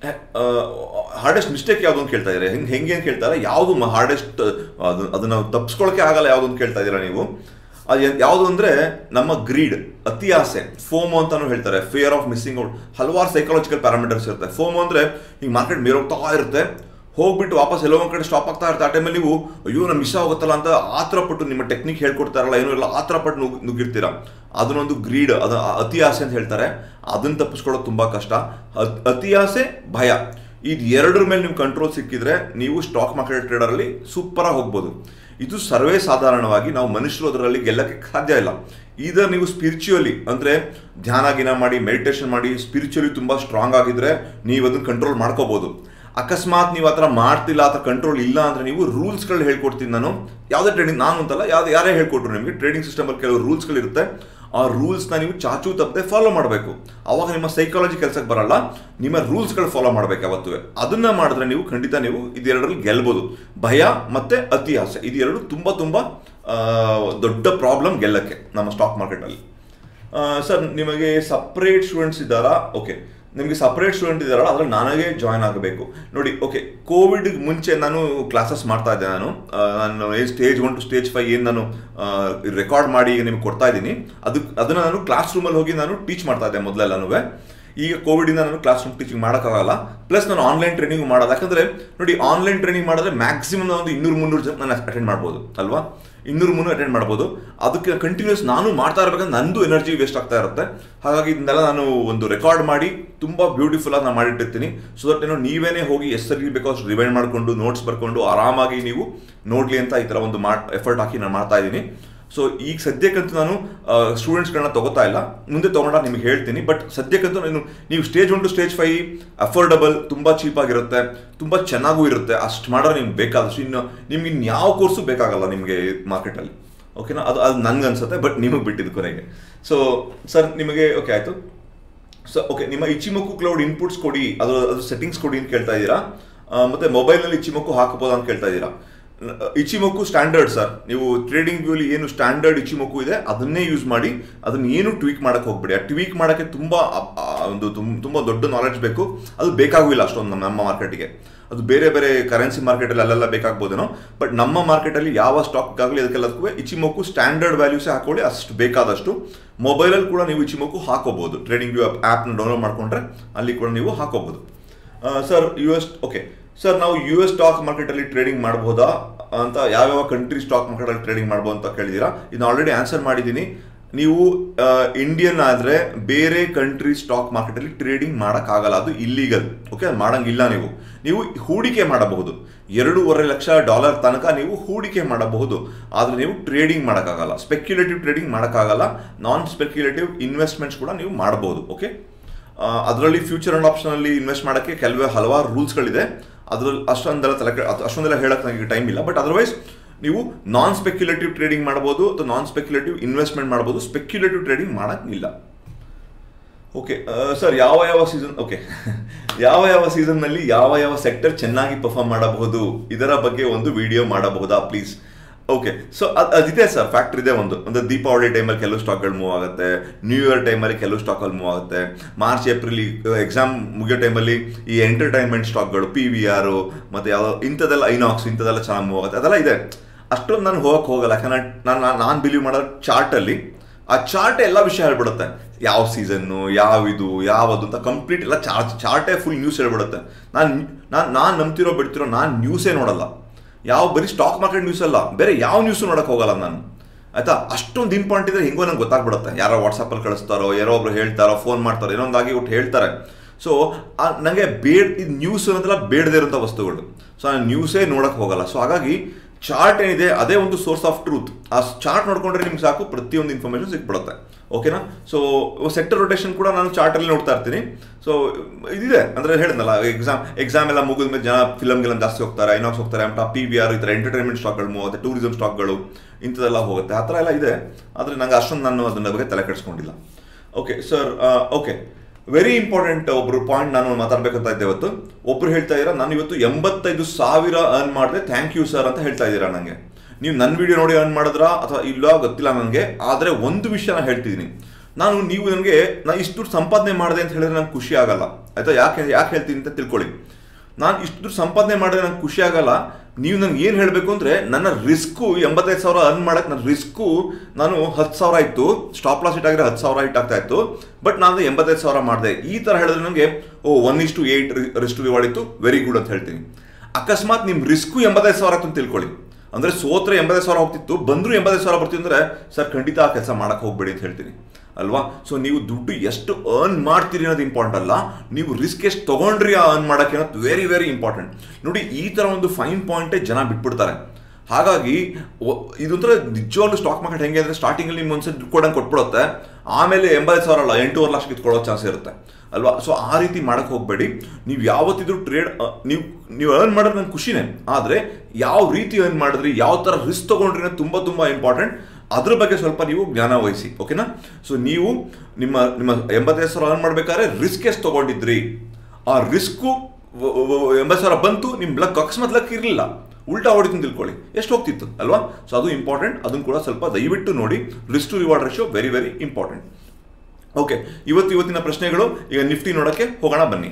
ಹಾರ್ಡೆಸ್ಟ್ ಮಿಸ್ಟೇಕ್ ಯಾವುದು ಅಂತ ಕೇಳ್ತಾ ಇದ್ದೀರಾ ಹೆಂಗೆ ಹೆಂಗೆ ಅಂತ ಕೇಳ್ತಾರೆ ಯಾವುದು ಹಾರ್ಡೆಸ್ಟ್ ಅದು ಅದನ್ನ ತಪ್ಪಿಸ್ಕೊಳಕ್ಕೆ ಆಗಲ್ಲ ಯಾವುದು ಅಂತ ಕೇಳ್ತಾ ಇದ್ದೀರಾ ನೀವು ಅದು ಯಾ- ಯಾವುದು ಅಂದ್ರೆ ನಮ್ಮ ಗ್ರೀಡ್ ಅತಿ ಆಸೆ ಫೋಮೋ ಅಂತಾನು ಹೇಳ್ತಾರೆ ಫಿಯರ್ ಆಫ್ ಮಿಸ್ಸಿಂಗ್ ಔಟ್ ಹಲವಾರು ಸೈಕಾಲಜಿಕಲ್ ಪ್ಯಾರಾಮೀಟರ್ಸ್ ಇರುತ್ತೆ ಫೋಮೋ ಅಂದ್ರೆ ಈಗ ಮಾರ್ಕೆಟ್ ಮೇರೋಗ್ತಾ ಇರುತ್ತೆ ಹೋಗ್ಬಿಟ್ಟು ವಾಪಸ್ ಎಲ್ಲೋ ಒಂದ್ ಕಡೆ ಸ್ಟಾಪ್ ಆಗ್ತಾ ಇರುತ್ತೆ ಆ ಟೈಮಲ್ಲಿ ನೀವು ಅಯ್ಯೋ ನಮ್ ಮಿಸ್ ಆಗುತ್ತಲ್ಲ ಅಂತ ಆತರ ಪಟ್ಟು ನಿಮ್ಮ ಟೆಕ್ನಿಕ್ ಹೇಳ್ಕೊಡ್ತಾರಲ್ಲ ಏನೂ ಇಲ್ಲ ಆತರ ಪಟ್ಟು ನುಗ್ ನುಗ್ಗಿರ್ತೀರಾ ಅದನ್ನೊಂದು ಗ್ರೀಡ್ ಅದು ಅತಿ ಆಸೆ ಅಂತ ಹೇಳ್ತಾರೆ ಅದನ್ನ ತಪ್ಪಿಸ್ಕೊಳ್ಳೋದು ತುಂಬಾ ಕಷ್ಟ ಅತ್- ಅತಿ ಆಸೆ ಭಯ ಇದು ಎರಡರ ಮೇಲೆ ನೀವು ಕಂಟ್ರೋಲ್ ಸಿಕ್ಕಿದ್ರೆ ನೀವು ಸ್ಟಾಕ್ ಮಾರ್ಕೆಟ್ ಟ್ರೇಡರ್ ಅಲ್ಲಿ ಸೂಪರ್ ಆಗಿ ಹೋಗ್ಬೋದು ಇದು ಸರ್ವೇ ಸಾಧಾರಣವಾಗಿ ನಾವು ಮನುಷ್ಯರು ಅದರಲ್ಲಿ ಗೆಲ್ಲಕ್ಕೆ ಸಾಧ್ಯ ಇಲ್ಲ ಇದರ್ ನೀವು ಸ್ಪಿರಿಚುವಲಿ ಅಂದ್ರೆ ಧ್ಯಾನ ಗಿನ ಮಾಡಿ ಮೆಡಿಟೇಷನ್ ಮಾಡಿ ಸ್ಪಿರಿಚುವಲಿ ತುಂಬಾ ಸ್ಟ್ರಾಂಗ್ ಆಗಿದ್ರೆ ನೀವು ಅದನ್ನ ಕಂಟ್ರೋಲ್ ಮಾಡ್ಕೋಬಹುದು ಅಕಸ್ಮಾತ್ ನೀವು ಆ ಥರ ಮಾಡ್ತಿಲ್ಲ ಆ ಥರ ಕಂಟ್ರೋಲ್ ಇಲ್ಲ ಅಂದ್ರೆ ನೀವು ರೂಲ್ಸ್ಗಳು ಹೇಳ್ಕೊಡ್ತೀನಿ ನಾನು ಯಾವುದೇ ಟ್ರೇಡಿಂಗ್ ನಾನು ಅಂತಲ್ಲ ಯಾವ್ದು ಯಾರೇ ಹೇಳ್ಕೊಟ್ರು ನಿಮಗೆ ಟ್ರೇಡಿಂಗ್ ಸಿಸ್ಟಮಲ್ಲಿ ಕೆಲವು ರೂಲ್ಸ್ಗಳಿರುತ್ತೆ ಆ ರೂಲ್ಸ್ನ ನೀವು ಚಾಚು ತಪ್ಪದೆ ಫಾಲೋ ಮಾಡಬೇಕು ಅವಾಗ ನಿಮ್ಮ ಸೈಕಾಲಜಿ ಕೆಲಸಕ್ಕೆ ಬರಲ್ಲ ನಿಮ್ಮ ರೂಲ್ಸ್ಗಳು ಫಾಲೋ ಮಾಡ್ಬೇಕು ಯಾವತ್ತೂ ಅದನ್ನ ಮಾಡಿದ್ರೆ ನೀವು ಖಂಡಿತ ನೀವು ಇದೆರಡರಲ್ಲಿ ಗೆಲ್ಬೋದು ಭಯ ಮತ್ತೆ ಅತಿ ಆಸೆ ಇದು ಎರಡು ತುಂಬ ತುಂಬ ಆ, ದೊಡ್ಡ ಪ್ರಾಬ್ಲಮ್ ಗೆಲ್ಲಕ್ಕೆ ನಮ್ಮ ಸ್ಟಾಕ್ ಮಾರ್ಕೆಟಲ್ಲಿ ಸರ್ ನಿಮಗೆ ಸಪ್ರೇಟ್ ಸ್ಟೂಡೆಂಟ್ಸ್ ಇದ್ದಾರಾ ಓಕೆ ನಿಮಗೆ ಸಪ್ರೇಟ್ ಸ್ಟೂಡೆಂಟ್ ಇದ್ದಾರಲ್ಲ ಅದ್ರಲ್ಲಿ ನನಗೆ ಜಾಯ್ನ್ ಆಗಬೇಕು ನೋಡಿ ಓಕೆ ಕೋವಿಡ್ ಮುಂಚೆ ನಾನು ಕ್ಲಾಸಸ್ ಮಾಡ್ತಾ ಇದ್ದೆ ನಾನು ಆ, ನಾನು stage one to stage five ಏನು ನಾನು ರೆಕಾರ್ಡ್ ಮಾಡಿ ಈಗ ನಿಮ್ಗೆ ಕೊಡ್ತಾ ಇದ್ದೀನಿ ಅದು ಅದನ್ನ ನಾನು ಕ್ಲಾಸ್ ರೂಮಲ್ಲಿ ಹೋಗಿ ನಾನು ಟೀಚ್ ಮಾಡ್ತಾ ಇದ್ದೆ ಮೊದಲೆಲ್ಲನೂ ಈಗ ಕೋವಿಡ್ ಇಂದ ನಾನು ಕ್ಲಾಸ್ ರೂಮ್ ಟೀಚಿಂಗ್ ಮಾಡೋಕ್ಕಾಗಲ್ಲ ಪ್ಲಸ್ ನಾನು ಆನ್ಲೈನ್ ಟ್ರೈನಿಂಗ್ ಮಾಡೋದು ಯಾಕಂದ್ರೆ ನೋಡಿ ಆನ್ಲೈನ್ ಟ್ರೈನಿಂಗ್ ಮಾಡಿದ್ರೆ ಮ್ಯಾಕ್ಸಿಮಮ್ ಒಂದು ಇನ್ನೂರು ಮುನ್ನೂರು ಜನ ನಾನು ಅಟೆಂಡ್ ಮಾಡ್ಬೋದು ಅಲ್ವಾ ಇನ್ನೂರು ಮುನ್ನೂರು ಅಟೆಂಡ್ ಮಾಡ್ಬೋದು ಅದಕ್ಕೆ ಕಂಟಿನ್ಯೂಸ್ ನಾನು ಮಾಡ್ತಾ ಇರಬೇಕಂದ್ರೆ ನಂದು ಎನರ್ಜಿ ವೇಸ್ಟ್ ಆಗ್ತಾ ಇರುತ್ತೆ ಹಾಗಾಗಿ ಇದನ್ನೆಲ್ಲ ನಾನು ಒಂದು ರೆಕಾರ್ಡ್ ಮಾಡಿ ತುಂಬ ಬ್ಯೂಟಿಫುಲ್ ಆಗಿ ನಾನು ಮಾಡಿಟ್ಟಿರ್ತೀನಿ ಸೊ ದಟ್ ಏನೋ ನೀವೇನೇ ಹೋಗಿ ಎಷ್ಟು ಸರಿ ಬೇಕೋ ಅಷ್ಟು ರಿವೈಂಡ್ ಮಾಡಿಕೊಂಡು ನೋಟ್ಸ್ ಬರ್ಕೊಂಡು ಆರಾಮಾಗಿ ನೀವು ನೋಡಲಿ ಅಂತ ಈ ಥರ ಒಂದು ಮಾ ಎಫರ್ಟ್ ಹಾಕಿ ನಾನು ಮಾಡ್ತಾ ಇದ್ದೀನಿ ಸೊ ಈಗ ಸದ್ಯಕ್ಕಂತೂ ನಾನು ಸ್ಟೂಡೆಂಟ್ಸ್ಗಳನ್ನ ತಗೋತಾ ಇಲ್ಲ ಮುಂದೆ ತೊಗೊಂಡಾಗ ನಿಮಗೆ ಹೇಳ್ತೀನಿ ಬಟ್ ಸದ್ಯಕ್ಕಂತೂ ನಾನು ನೀವು stage one to stage five affordable ತುಂಬ ಚೀಪಾಗಿರುತ್ತೆ ತುಂಬ ಚೆನ್ನಾಗೂ ಇರುತ್ತೆ ಅಷ್ಟು ಮಾಡಿದ್ರೆ ನಿಮ್ಗೆ ಬೇಕಾದಷ್ಟು ಇನ್ನು ನಿಮ್ಗೆ ಇನ್ನು ಯಾವ ಕೋರ್ಸು ಬೇಕಾಗಲ್ಲ ನಿಮಗೆ ಮಾರ್ಕೆಟಲ್ಲಿ ಓಕೆನಾ ಅದು ಅದು ನನ್ಗೆ ಅನ್ಸುತ್ತೆ ಬಟ್ ನಿಮಗೆ ಬಿಟ್ಟಿದ್ದು ಕೊನೆಗೆ ಸೊ ಸರ್ ನಿಮಗೆ ಓಕೆ ಆಯಿತು ಸೊ ಓಕೆ ನಿಮ್ಮ ಇಚಿಮೊಕ್ಕು ಕ್ಲೌಡ್ ಇನ್ಪುಟ್ಸ್ ಕೊಡಿ ಅದು ಅದು ಸೆಟ್ಟಿಂಗ್ಸ್ ಕೊಡಿ ಅಂತ ಕೇಳ್ತಾ ಇದ್ದೀರಾ ಆ, ಮತ್ತೆ ಮೊಬೈಲ್ನಲ್ಲಿ ಇಚಿಮೊಕ್ಕು ಹಾಕಬಹುದಾ ಅಂತ ಕೇಳ್ತಾ ಇದ್ದೀರಾ ಇಚಿಮೊಕ್ಕು ಸ್ಟ್ಯಾಂಡರ್ಡ್ ಸರ್ ನೀವು ಟ್ರೇಡಿಂಗ್ ವ್ಯೂಲಿ ಏನು ಸ್ಟ್ಯಾಂಡರ್ಡ್ ಇಚಿಮೊಕ್ಕು ಇದೆ ಅದನ್ನೇ ಯೂಸ್ ಮಾಡಿ ಅದನ್ನ ಏನು ಟ್ವೀಕ್ ಮಾಡಕ್ಕೆ ಹೋಗ್ಬೇಡಿ ಆ ಟ್ವೀಕ್ ಮಾಡೋಕ್ಕೆ ತುಂಬ ಒಂದು ತುಂ- ತುಂಬ ದೊಡ್ಡ ನಾಲೆಡ್ಜ್ ಬೇಕು ಅದು ಬೇಕಾಗಿಲ್ಲ ಅಷ್ಟೊಂದು ನಮ್ಮ ನಮ್ಮ ಮಾರ್ಕೆಟಿಗೆ ಅದು ಬೇರೆ ಬೇರೆ ಕರೆನ್ಸಿ ಮಾರ್ಕೆಟಲ್ಲಿ ಅಲ್ಲೆಲ್ಲ ಬೇಕಾಗ್ಬೋದೇನೋ ಬಟ್ ನಮ್ಮ ಮಾರ್ಕೆಟಲ್ಲಿ ಯಾವ ಸ್ಟಾಕ್ಗಾಗಲಿ ಅದಕ್ಕೆಲ್ಲದಕ್ಕೂ ಇಚಿಮೊಕ್ಕು ಸ್ಟ್ಯಾಂಡರ್ಡ್ ವ್ಯಾಲ್ಯೂಸೇ ಹಾಕೊಳ್ಳಿ ಅಷ್ಟು ಬೇಕಾದಷ್ಟು ಮೊಬೈಲಲ್ಲಿ ಕೂಡ ನೀವು ಇಚಿಮೊಕ್ಕು ಹಾಕೋಬಹುದು ಟ್ರೇಡಿಂಗ್ ವ್ಯೂ ಆ್ಯಪ್ನ ಡೌನ್ಲೋಡ್ ಮಾಡ್ಕೊಂಡ್ರೆ ಅಲ್ಲಿ ಕೂಡ ನೀವು ಹಾಕೋಬಹುದು sir U S okay sir ನಾವು ಯು ಎಸ್ ಸ್ಟಾಕ್ ಮಾರ್ಕೆಟಲ್ಲಿ ಟ್ರೇಡಿಂಗ್ ಮಾಡ್ಬೋದಾ ಅಂತ ಯಾವ್ಯಾವ ಕಂಟ್ರಿ ಸ್ಟಾಕ್ ಮಾರ್ಕೆಟಲ್ಲಿ ಟ್ರೇಡಿಂಗ್ ಮಾಡ್ಬೋದು ಅಂತ ಕೇಳಿದ್ದೀರಾ ಇದನ್ನ ಆಲ್ರೆಡಿ ಆನ್ಸರ್ ಮಾಡಿದ್ದೀನಿ ನೀವು ಇಂಡಿಯನ್ ಆದರೆ ಬೇರೆ ಕಂಟ್ರಿ ಸ್ಟಾಕ್ ಮಾರ್ಕೆಟಲ್ಲಿ ಟ್ರೇಡಿಂಗ್ ಮಾಡೋಕ್ಕಾಗಲ್ಲ ಅದು ಇಲ್ಲೀಗಲ್ ಓಕೆ ಅದು ಮಾಡಂಗಿಲ್ಲ ನೀವು ನೀವು ಹೂಡಿಕೆ ಮಾಡಬಹುದು ಎರಡೂವರೆ ಲಕ್ಷ ಡಾಲರ್ ತನಕ ನೀವು ಹೂಡಿಕೆ ಮಾಡಬಹುದು ಆದರೆ ನೀವು ಟ್ರೇಡಿಂಗ್ ಮಾಡೋಕ್ಕಾಗಲ್ಲ ಸ್ಪೆಕ್ಯುಲೇಟಿವ್ ಟ್ರೇಡಿಂಗ್ ಮಾಡೋಕ್ಕಾಗಲ್ಲ ನಾನ್ ಸ್ಪೆಕ್ಯುಲೇಟಿವ್ ಇನ್ವೆಸ್ಟ್ಮೆಂಟ್ಸ್ ಕೂಡ ನೀವು ಮಾಡಬಹುದು ಓಕೆ ಅದರಲ್ಲಿ ಫ್ಯೂಚರ್ ಅಂಡ್ ಆಪ್ಷನಲ್ಲಿ ಇನ್ವೆಸ್ಟ್ ಮಾಡೋಕ್ಕೆ ಕೆಲವೇ ಹಲವಾರು ರೂಲ್ಸ್ಗಳಿದೆ ಅದ್ರಲ್ಲಿ ಅಷ್ಟೊಂದೆಲ್ಲ ತಲೆ ಕೆ- ಅದ್- ಅಷ್ಟೊಂದೆಲ್ಲ ಹೇಳಕ್ಕೆ ನನಗೆ ಟೈಮ್ ಇಲ್ಲ ಬಟ್ ಅದರ್ವೈಸ್ ನೀವು ನಾನ್ ಸ್ಪೆಕ್ಯುಲೇಟಿವ್ ಟ್ರೇಡಿಂಗ್ ಮಾಡ್ಬೋದು ಅಥವಾ ನಾನ್ ಸ್ಪೆಕ್ಯುಲೇಟಿವ್ ಇನ್ವೆಸ್ಟ್ಮೆಂಟ್ ಮಾಡ್ಬೋದು ಸ್ಪೆಕ್ಯುಲೇಟಿವ್ ಟ್ರೇಡಿಂಗ್ ಮಾಡೋಕ್ಕಿಲ್ಲ ಓಕೆ ಸರ್ ಯಾವ ಯಾವ ಸೀಸನ್ ಓಕೆ ಯಾವ ಯಾವ ಸೀಸನ್ನಲ್ಲಿ ಯಾವ ಯಾವ ಸೆಕ್ಟರ್ ಚೆನ್ನಾಗಿ ಪರ್ಫಾರ್ಮ್ ಮಾಡಬಹುದು ಇದರ ಬಗ್ಗೆ ಒಂದು ವಿಡಿಯೋ ಮಾಡಬಹುದಾ ಪ್ಲೀಸ್ ಓಕೆ ಸೊ ಅದು ಅದಿದೆ ಸರ್ ಫ್ಯಾಕ್ಟ್ರಿ ಇದೆ ಒಂದು ಒಂದು ದೀಪಾವಳಿ ಟೈಮಲ್ಲಿ ಕೆಲವು ಸ್ಟಾಕ್ಗಳು ಮೂವ್ ಆಗುತ್ತೆ ನ್ಯೂ ಇಯರ್ ಟೈಮಲ್ಲಿ ಕೆಲವು ಸ್ಟಾಕಲ್ಲಿ ಮೂವ್ ಆಗುತ್ತೆ ಮಾರ್ಚ್ ಏಪ್ರಿಲ್ ಎಕ್ಸಾಮ್ ಮುಗಿಯೋ ಟೈಮಲ್ಲಿ ಈ ಎಂಟರ್ಟೈನ್ಮೆಂಟ್ ಸ್ಟಾಕ್ಗಳು ಪಿ ವಿ ಆರು ಮತ್ತು ಯಾವ ಇಂಥದ್ದೆಲ್ಲ ಐನಾಕ್ಸ್ ಇಂಥದ್ದೆಲ್ಲ ಚೆನ್ನಾಗಿ ಮೂವ್ ಆಗುತ್ತೆ ಅದೆಲ್ಲ ಇದೆ ಅಷ್ಟೊಂದು ನಾನು ಹೋಗಕ್ಕೆ ಹೋಗಲ್ಲ ಯಾಕಂದ್ರೆ ನಾನು ನಾನು ಬಿಲೀವ್ ಮಾಡೋ ಚಾರ್ಟಲ್ಲಿ ಆ ಚಾರ್ಟ್ ಎಲ್ಲ ವಿಷಯ ಹೇಳ್ಬಿಡುತ್ತೆ ಯಾವ ಸೀಸನ್ನು ಯಾವ ಇದು ಯಾವುದು ಅಂತ ಕಂಪ್ಲೀಟ್ ಎಲ್ಲ ಚಾರ್ಟ್ ಚಾರ್ಟೇ ಫುಲ್ ನ್ಯೂಸ್ ಹೇಳ್ಬಿಡುತ್ತೆ ನಾನು ನಾನು ನಾನು ನಂಬ್ತಿರೋ ಬಿಡ್ತಿರೋ ನಾನು ನ್ಯೂಸೇ ನೋಡಲ್ಲ ಯಾವ ಬರೀ ಸ್ಟಾಕ್ ಮಾರ್ಕೆಟ್ ನ್ಯೂಸ್ ಅಲ್ಲ ಬೇರೆ ಯಾವ ನ್ಯೂಸು ನೋಡಕ್ಕೆ ಹೋಗಲ್ಲ ನಾನು ಆಯ್ತಾ ಅಷ್ಟೊಂದು ಇಂಪಾರ್ಟೆಂಟ್ ಇದ್ರೆ ಹೆಂಗೋ ನಂಗೆ ಗೊತ್ತಾಗ್ಬಿಡುತ್ತೆ ಯಾರೋ ವಾಟ್ಸಪ್ಪಲ್ಲಿ ಕಳಿಸ್ತಾರೋ ಯಾರೋ ಒಬ್ರು ಹೇಳ್ತಾರೋ ಫೋನ್ ಮಾಡ್ತಾರೋ ಏನೋ ಒಂದಾಗಿ ಒಟ್ಟು ಹೇಳ್ತಾರೆ ಸೊ ನನಗೆ ಬೇಡ ಇದು ನ್ಯೂಸ್ ಅನ್ನೋದೆಲ್ಲ ಬೇಡದೇ ಇರೋಂಥ ವಸ್ತುಗಳು ಸೊ ನಾನು ನ್ಯೂಸೇ ನೋಡಕ್ಕೆ ಹೋಗಲ್ಲ ಸೊ ಹಾಗಾಗಿ ಚಾರ್ಟ್ ಏನಿದೆ ಅದೇ ಒಂದು ಸೋರ್ಸ್ ಆಫ್ ಟ್ರೂತ್ ಆ ಚಾರ್ಟ್ ನೋಡ್ಕೊಂಡ್ರೆ ನಿಮ್ಗೆ ಸಾಕು ಪ್ರತಿಯೊಂದು ಇನ್ಫಾರ್ಮೇಷನ್ ಸಿಕ್ಬಿಡುತ್ತೆ ಓಕೆನಾ ಸೊ ಸೆಕ್ಟರ್ ರೊಟೇಷನ್ ಕೂಡ ನಾನು ಚಾರ್ಟಲ್ಲಿ ನೋಡ್ತಾ ಇರ್ತೀನಿ ಸೊ ಇದಿದೆ ಅಂದರೆ ಹೇಳಿದ್ನಲ್ಲ ಎಕ್ಸಾಮ್ ಎಕ್ಸಾಮ್ ಎಲ್ಲ ಮುಗಿದ ಮೇಲೆ ಜನ ಫಿಲಮ್ಗೆಲ್ಲ ಜಾಸ್ತಿ ಹೋಗ್ತಾರೆ ಐನಾಕ್ಸ್ ಹೋಗ್ತಾರೆ ಅಂತ ಪಿ ವಿ ಆರ್ ಈ ಥರ ಎಂಟರ್ಟೈನ್ಮೆಂಟ್ ಸ್ಟಾಕ್ಗಳು ಮೂವತ್ತೆ ಟೂರಿಸಂ ಸ್ಟಾಕ್ಗಳು ಇಂಥದ್ದೆಲ್ಲ ಹೋಗುತ್ತೆ ಆ ಥರ ಎಲ್ಲ ಇದೆ ಆದರೆ ನಂಗೆ ಅಷ್ಟೊಂದು ನಾನು ಅದನ್ನ ಬಗ್ಗೆ ತಲೆ ಕೆಡಿಸ್ಕೊಂಡಿಲ್ಲ okay sir okay very important ಒಬ್ರು ಪಾಯಿಂಟ್ ನಾನು ಮಾತಾಡ್ಬೇಕಂತ ಇದ್ದೆ ಇವತ್ತು ಒಬ್ರು ಹೇಳ್ತಾ ಇದ್ದೀರಾ ನಾನು ಇವತ್ತು ಎಂಬತ್ತೈದು ಸಾವಿರ ಅರ್ನ್ ಮಾಡಿದೆ ಥ್ಯಾಂಕ್ ಯು ಸರ್ ಅಂತ ಹೇಳ್ತಾ ಇದ್ದೀರಾ ನನಗೆ ನೀವು ನನ್ನ ವಿಡಿಯೋ ನೋಡಿ ಅರ್ನ್ ಮಾಡಿದ್ರಾ ಅಥವಾ ಇಲ್ಲ ಗೊತ್ತಿಲ್ಲ ನನಗೆ ಆದರೆ ಒಂದು ವಿಷಯ ನಾನು ಹೇಳ್ತಿದ್ದೀನಿ ನಾನು ನೀವು ನನಗೆ ನಾನು ಇಷ್ಟು ದುಡ್ಡು ಸಂಪಾದನೆ ಮಾಡಿದೆ ಅಂತ ಹೇಳಿದ್ರೆ ನಂಗೆ ಖುಷಿ ಆಗಲ್ಲ ಆಯ್ತಾ ಯಾಕೆ ಯಾಕೆ ಹೇಳ್ತೀನಿ ಅಂತ ತಿಳ್ಕೊಳ್ಳಿ ನಾನು ಇಷ್ಟು ದುಡ್ಡು ಸಂಪಾದನೆ ಮಾಡಿದ್ರೆ ನಂಗೆ ಖುಷಿ ಆಗಲ್ಲ ನೀವು ನನ್ಗೆ ಏನು ಹೇಳಬೇಕು ಅಂದರೆ ನನ್ನ ರಿಸ್ಕು ಎಂಬತ್ತೈದು ಸಾವಿರ ಅರ್ನ್ ಮಾಡಕ್ಕೆ ನನ್ನ ರಿಸ್ಕು ನಾನು ಹತ್ತು ಸಾವಿರ ಇತ್ತು ಸ್ಟಾಪ್ ಲಾಸ್ ಇಟ್ ಆಗಿದ್ರೆ ಹತ್ತು ಸಾವಿರ ಇಟ್ ಆಗ್ತಾ ಇತ್ತು ಬಟ್ ನಾನು ಎಂಬತ್ತೈದು ಸಾವಿರ ಮಾಡಿದೆ ಈ ಥರ ಹೇಳಿದ್ರೆ ನನಗೆ ಓ ಒನ್ ಇಷ್ಟು ಏಯ್ಟ್ ರಿಸ್ಟ್ ರಿವಾರ್ಡ್ ಇತ್ತು ವೆರಿ ಗುಡ್ ಅಂತ ಹೇಳ್ತೀನಿ ಅಕಸ್ಮಾತ್ ನಿಮ್ಮ ರಿಸ್ಕು ಎಂಬತ್ತೈದು ಸಾವಿರ ಅಂತ ತಿಳ್ಕೊಳ್ಳಿ ಅಂದರೆ ಸೋತ್ರೆ ಎಂಬತ್ತೈದು ಸಾವಿರ ಹೋಗ್ತಿತ್ತು ಬಂದರೂ ಎಂಬತ್ತೈದು ಸಾವಿರ ಬರ್ತಿತ್ತು ಅಂದರೆ ಸರ್ ಖಂಡಿತ ಆ ಕೆಲಸ ಮಾಡಕ್ಕೆ ಹೋಗ್ಬೇಡಿ ಅಂತ ಹೇಳ್ತೀನಿ ಅಲ್ವಾ ಸೊ ನೀವು ದುಡ್ಡು ಎಷ್ಟು ಅರ್ನ್ ಮಾಡ್ತೀರಿ ಅನ್ನೋದು ಇಂಪಾರ್ಟೆಂಟ್ ಅಲ್ಲ ನೀವು ರಿಸ್ಕ್ ಎಷ್ಟು ತೊಗೊಂಡ್ರಿ ಆ ಅರ್ನ್ ಮಾಡೋಕ್ಕೆ ಅನ್ನೋದು ವೆರಿ ವೆರಿ ಇಂಪಾರ್ಟೆಂಟ್ ನೋಡಿ ಈ ಥರ ಒಂದು ಫೈನ್ ಪಾಯಿಂಟೇ ಜನ ಬಿಟ್ಬಿಡ್ತಾರೆ ಹಾಗಾಗಿ ಒ- ಇದೊಂಥರ ನಿಜವಾಗ್ಲೂ ಸ್ಟಾಕ್ ಮಾರ್ಕೆಟ್ ಹೆಂಗೆ ಅಂದರೆ ಸ್ಟಾರ್ಟಿಂಗಲ್ಲಿ ನಿಮ್ಗೆ ಒಂದ್ಸತಿ ದುಡ್ಡು ಕೊಡಂಗೆ ಕೊಟ್ಬಿಡುತ್ತೆ ಆಮೇಲೆ ಎಂಬತ್ತು ಸಾವಿರ ಅಲ್ಲ ಎಂಟೂವರೆ ಲಕ್ಷ ಕಿತ್ಕೊಳ್ಳೋ ಚಾನ್ಸ್ ಇರುತ್ತೆ ಅಲ್ವಾ ಸೊ ಆ ರೀತಿ ಮಾಡಕ್ಕೆ ಹೋಗಬೇಡಿ ನೀವು ಯಾವತ್ತಿದ್ರೂ ಟ್ರೇಡ್ ನೀವು ನೀವು ಅರ್ನ್ ಮಾಡೋದು ನಂಗೆ ಖುಷಿನೇ ಆದರೆ ಯಾವ ರೀತಿ ಅರ್ನ್ ಮಾಡಿದ್ರಿ ಯಾವ ಥರ ರಿಸ್ಕ್ ತೊಗೊಂಡ್ರಿ ಅನ್ನೋದು ತುಂಬ ತುಂಬ ಇಂಪಾರ್ಟೆಂಟ್ ಅದ್ರ ಬಗ್ಗೆ ಸ್ವಲ್ಪ ನೀವು ಜ್ಞಾನ ವಹಿಸಿ ಓಕೆನಾ ಸೊ ನೀವು ನಿಮ್ಮ ನಿಮ್ಮ ಎಂಬತ್ತೈದು ಸಾವಿರ ಅರ್ನ್ ಮಾಡಬೇಕಾದ್ರೆ ರಿಸ್ಕ್ ಎಷ್ಟು ತೊಗೊಂಡಿದ್ರಿ ಆ ರಿಸ್ಕು ಎಂಬತ್ತು ಸಾವಿರ ಬಂತು ನಿಮ್ಮ ಲಕ್ ಅಕಸ್ಮಾತ್ ಲಕ್ ಇರಲಿಲ್ಲ ಉಲ್ಟಾ ಹೊಡಿತು ಅಂತ ತಿಳ್ಕೊಳ್ಳಿ ಎಷ್ಟು ಹೋಗ್ತಿತ್ತು ಅಲ್ವಾ ಸೊ ಅದು ಇಂಪಾರ್ಟೆಂಟ್ ಅದನ್ನು ಕೂಡ ಸ್ವಲ್ಪ ದಯವಿಟ್ಟು ನೋಡಿ risk to reward ratio very very important okay ಇವತ್ತು ಇವತ್ತಿನ ಪ್ರಶ್ನೆಗಳು ಈಗ ನಿಫ್ಟಿ ನೋಡೋಕ್ಕೆ ಹೋಗೋಣ ಬನ್ನಿ